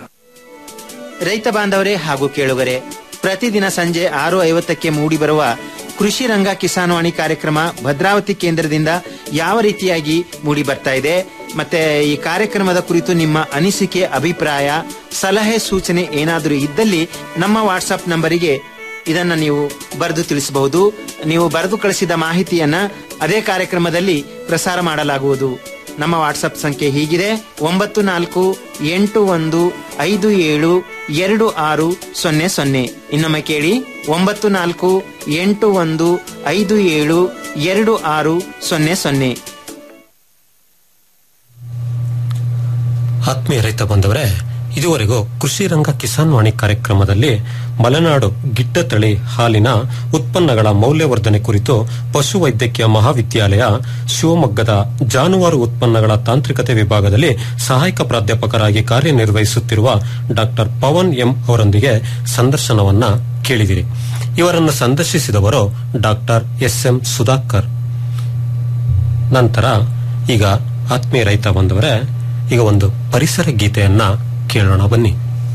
ರೈತ ಬಾಂಧವರೇ ಹಾಗೂ ಕೇಳುಗರೆ ಪ್ರತಿದಿನ ಸಂಜೆ ಆರು ಐವತ್ತಕ್ಕೆ ಮೂಡಿಬರುವ ಕೃಷಿ ರಂಗ ಕಿಸಾನ್ವಾಣಿ ಕಾರ್ಯಕ್ರಮ ಭದ್ರಾವತಿ ಕೇಂದ್ರದಿಂದ ಯಾವ ರೀತಿಯಾಗಿ ಮೂಡಿ ಬರ್ತಾ ಇದೆ ಮತ್ತೆ ಈ ಕಾರ್ಯಕ್ರಮದ ಕುರಿತು ನಿಮ್ಮ ಅನಿಸಿಕೆ ಅಭಿಪ್ರಾಯ ಸಲಹೆ ಸೂಚನೆ ಏನಾದರೂ ಇದ್ದಲ್ಲಿ ನಮ್ಮ ವಾಟ್ಸ್ಆಪ್ ನಂಬರಿಗೆ ಇದನ್ನ ನೀವು ಬರೆದು ತಿಳಿಸಬಹುದು ನೀವು ಬರೆದು ಕಳಿಸಿದ ಮಾಹಿತಿಯನ್ನ ಅದೇ ಕಾರ್ಯಕ್ರಮದಲ್ಲಿ ಪ್ರಸಾರ ಮಾಡಲಾಗುವುದು ನಮ್ಮ ವಾಟ್ಸಪ್ ಸಂಖ್ಯೆ ಹೀಗಿದೆ ಒಂಬತ್ತು ನಾಲ್ಕು ಎಂಟು ಒಂದು ಐದು ಏಳು ಎರಡು ಆರು ಸೊನ್ನೆ ಸೊನ್ನೆ ಇನ್ನೊಮ್ಮೆ ಕೇಳಿ ಒಂಬತ್ತು ನಾಲ್ಕು ಎಂಟು ಒಂದು ಐದು ಏಳು ಎರಡು ಆರು ಸೊನ್ನೆ ಸೊನ್ನೆ ಆತ್ಮೀಯ ರೈತ ಬಂದವರೇ ಇದುವರೆಗೂ ಕೃಷಿ ರಂಗ ಕಿಸಾನ್ ವಾಣಿ ಕಾರ್ಯಕ್ರಮದಲ್ಲಿ ಮಲೆನಾಡು ಗಿಡ್ಡ ತಳಿ ಹಾಲಿನ ಉತ್ಪನ್ನಗಳ ಮೌಲ್ಯವರ್ಧನೆ ಕುರಿತು ಪಶುವೈದ್ಯಕೀಯ ಮಹಾವಿದ್ಯಾಲಯ ಶಿವಮೊಗ್ಗದ ಜಾನುವಾರು ಉತ್ಪನ್ನಗಳ ತಾಂತ್ರಿಕತೆ ವಿಭಾಗದಲ್ಲಿ ಸಹಾಯಕ ಪ್ರಾಧ್ಯಾಪಕರಾಗಿ ಕಾರ್ಯನಿರ್ವಹಿಸುತ್ತಿರುವ ಡಾಕ್ಟರ್ ಪವನ್ ಎಂ ಅವರೊಂದಿಗೆ ಸಂದರ್ಶನವನ್ನ ಕೇಳಿದಿರಿ ಇವರನ್ನು ಸಂದರ್ಶಿಸಿದವರು ಡಾಕ್ಟರ್ ಎಸ್ ಎಂ ಸುಧಾಕರ್ ನಂತರ ಈಗ ಆತ್ಮೀಯ ರೈತ ಬಂದವರೇ ಈಗ ಒಂದು ಪರಿಸರ ಗೀತೆಯನ್ನ ಕೇಳೋಣ ಬನ್ನಿ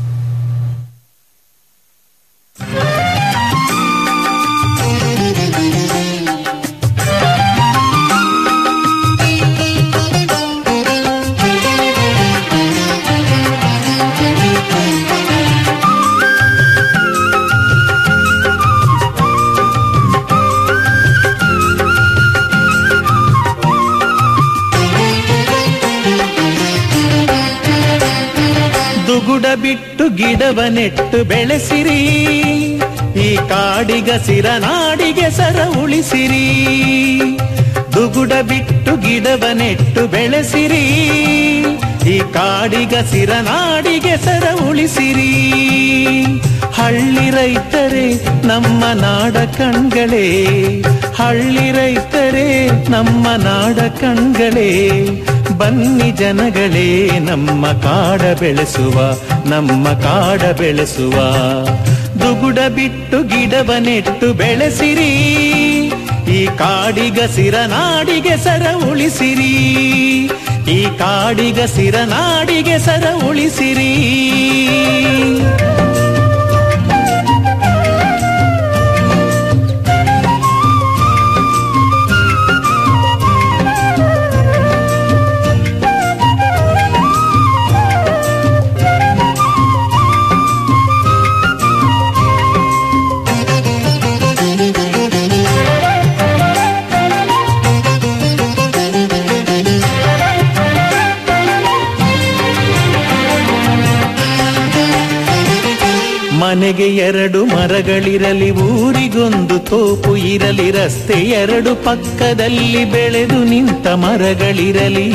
ದುಗುಡ ಬಿಟ್ಟು ಗಿಡವ ನೆಟ್ಟು ಬೆಳೆಸಿರಿ ಈ ಕಾಡಿಗಸಿರ ನಾಡಿಗೆ ಸರ ಉಳಿಸಿರಿ ದುಗುಡ ಬಿಟ್ಟು ಗಿಡವ ನೆಟ್ಟು ಬೆಳೆಸಿರಿ ಈ ಕಾಡಿಗಸಿರ ನಾಡಿಗೆ ಸರ ಉಳಿಸಿರಿ ಹಳ್ಳಿ ರೈತರೇ ನಮ್ಮ ನಾಡ ಕಣ್ಗಳೇ ಹಳ್ಳಿ ರೈತರೇ ನಮ್ಮ ನಾಡ ಕಣ್ಗಳೇ ಬನ್ನಿ ಜನಗಳೇ ನಮ್ಮ ಕಾಡ ಬೆಳೆಸುವ ನಮ್ಮ ಕಾಡ ಬೆಳೆಸುವ ದುಗುಡ ಬಿಟ್ಟು ಗಿಡವ ನೆಟ್ಟು ಬೆಳೆಸಿರಿ ಈ ಕಾಡಿಗಸಿರ ನಾಡಿಗೆ ಸರ ಉಳಿಸಿರಿ ಈ ಕಾಡಿಗಸಿರ ನಾಡಿಗೆ ಸರ ಉಳಿಸಿರಿ ಮನೆಗೆ ಎರಡು ಮರಗಳಿರಲಿ ಊರಿಗೊಂದು ತೋಪು ಇರಲಿ ರಸ್ತೆ ಎರಡು ಪಕ್ಕದಲ್ಲಿ ಬೆಳೆದು ನಿಂತ ಮರಗಳಿರಲಿ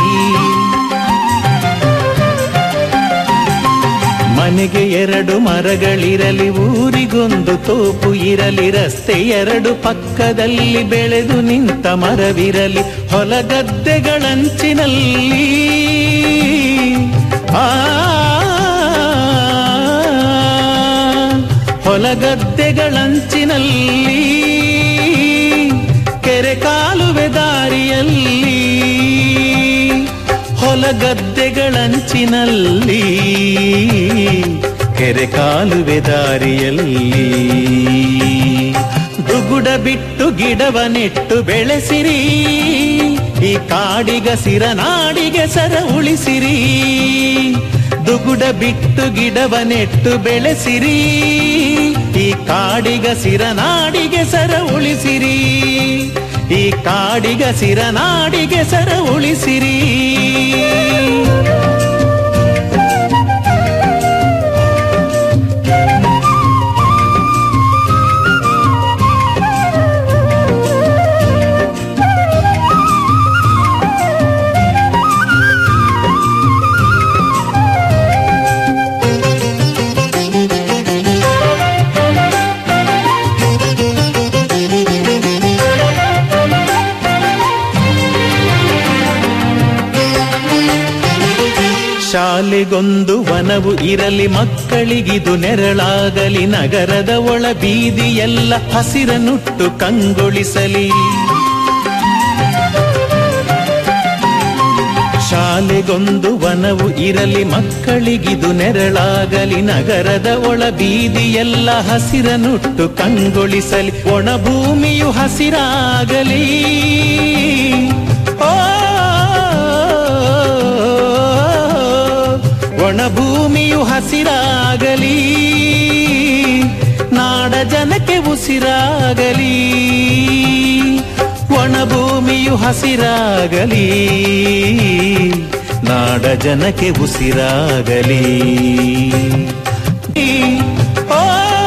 ಮನೆಗೆ ಎರಡು ಮರಗಳಿರಲಿ ಊರಿಗೊಂದು ತೋಪು ಇರಲಿ ರಸ್ತೆ ಎರಡು ಪಕ್ಕದಲ್ಲಿ ಬೆಳೆದು ನಿಂತ ಮರವಿರಲಿ ಹೊಲಗದ್ದೆಗಳಂಚಿನಲ್ಲಿ ಆ ಹೊಲಗದ್ದೆಗಳಂಚಿನಲ್ಲಿ ಕೆರೆ ಕಾಲುವೆ ದಾರಿಯಲ್ಲಿ ಹೊಲಗದ್ದೆಗಳಂಚಿನಲ್ಲಿ ಕೆರೆ ಕಾಲುವೆ ದಾರಿಯಲ್ಲಿ ದುಗುಡ ಬಿಟ್ಟು ಗಿಡವ ನೆಟ್ಟು ಬೆಳೆಸಿರಿ ಈ ಕಾಡಿಗಸಿರ ನಾಡಿಗೆ ಸರ ಉಳಿಸಿರಿ ದುಗುಡ ಬಿಟ್ಟು ಗಿಡವ ನೆಟ್ಟು ಬೆಳೆಸಿರಿ ಈ ಕಾಡಿಗಸಿರ ನಾಡಿಗೆ ಸರ ಉಳಿಸಿರಿ ಈ ಕಾಡಿಗಸಿರ ನಾಡಿಗೆ ಸರ ಉಳಿಸಿರಿ ಶಾಲೆಗೊಂದು ವನವು ಇರಲಿ ಮಕ್ಕಳಿಗಿದು ನೆರಳಾಗಲಿ ನಗರದ ಒಳ ಬೀದಿಯೆಲ್ಲ ಹಸಿರನುಟ್ಟು ಕಂಗೊಳಿಸಲಿ ಶಾಲೆಗೊಂದು ವನವು ಇರಲಿ ಮಕ್ಕಳಿಗಿದು ನೆರಳಾಗಲಿ ನಗರದ ಒಳ ಬೀದಿಯೆಲ್ಲ ಹಸಿರನುಟ್ಟು ಕಂಗೊಳಿಸಲಿ ಒಣ ಭೂಮಿಯು ಹಸಿರಾಗಲಿ ಓ ಒಣ ಭೂಮಿಯು ಹಸಿರಾಗಲಿ ನಾಡ ಜನಕ್ಕೆ ಉಸಿರಾಗಲಿ ಒಣ ಭೂಮಿಯು ಹಸಿರಾಗಲಿ ನಾಡ ಜನಕ್ಕೆ ಉಸಿರಾಗಲಿ ಓ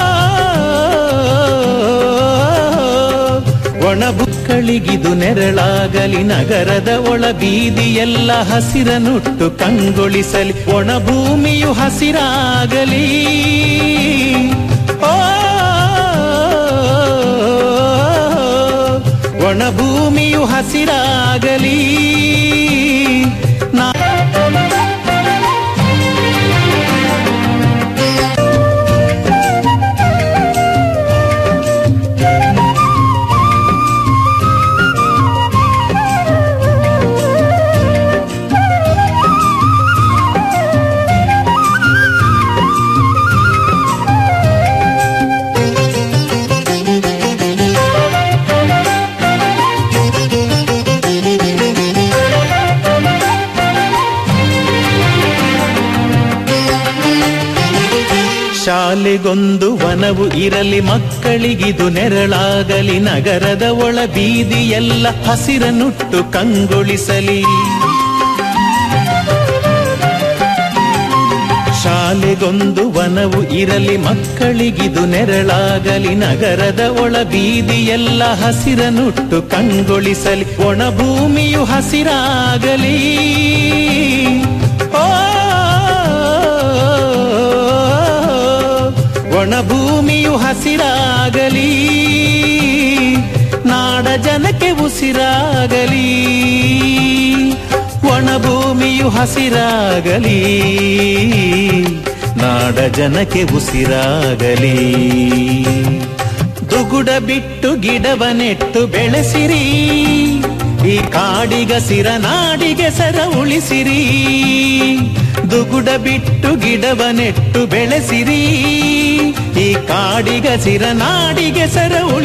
ಒಣ ಬುಕ್ಕಳಿಗಿದು ನೆರಳಾಗಲಿ ನಗರದ ಒಳ ಬೀದಿಯೆಲ್ಲ ಹಸಿರನುಟ್ಟು ಕಂಗೊಳಿಸಲಿ ಒಣ ಭೂಮಿಯು ಹಸಿರಾಗಲಿ ಓ ಒಣ ಭೂಮಿಯು ಹಸಿರಾಗಲಿ ನಾ ಶಾಲೆಗೊಂದು ವನವು ಇರಲಿ ಮಕ್ಕಳಿಗಿದು ನೆರಳಾಗಲಿ ನಗರದ ಒಳ ಬೀದಿಯೆಲ್ಲ ಹಸಿರನುಟ್ಟು ಕಂಗೊಳಿಸಲಿ ಶಾಲೆಗೊಂದು ವನವು ಇರಲಿ ಮಕ್ಕಳಿಗಿದು ನೆರಳಾಗಲಿ ನಗರದ ಒಳ ಬೀದಿಯೆಲ್ಲ ಹಸಿರನುಟ್ಟು ಕಂಗೊಳಿಸಲಿ ಒಣ ಭೂಮಿಯು ಹಸಿರಾಗಲಿ ಓ ಒಣ ಭೂಮಿಯು ಹಸಿರಾಗಲಿ ನಾಡ ಜನಕ್ಕೆ ಉಸಿರಾಗಲಿ ಒಣ ಭೂಮಿಯು ಹಸಿರಾಗಲಿ ನಾಡ ಜನಕ್ಕೆ ಉಸಿರಾಗಲಿ ದುಗುಡ ಬಿಟ್ಟು ಗಿಡವ ನೆಟ್ಟು ಬೆಳೆಸಿರಿ ಈ ಕಾಡಿಗಸಿರ ನಾಡಿಗೆ ಸರ ಉಳಿಸಿರಿ ದುಗುಡ ಬಿಟ್ಟು ಗಿಡವ ನೆಟ್ಟು ಬೆಳೆಸಿರಿ ಈ ಕಾಡಿಗಸಿರ ನಾಡಿಗೆ ಸರ ಉಳಿ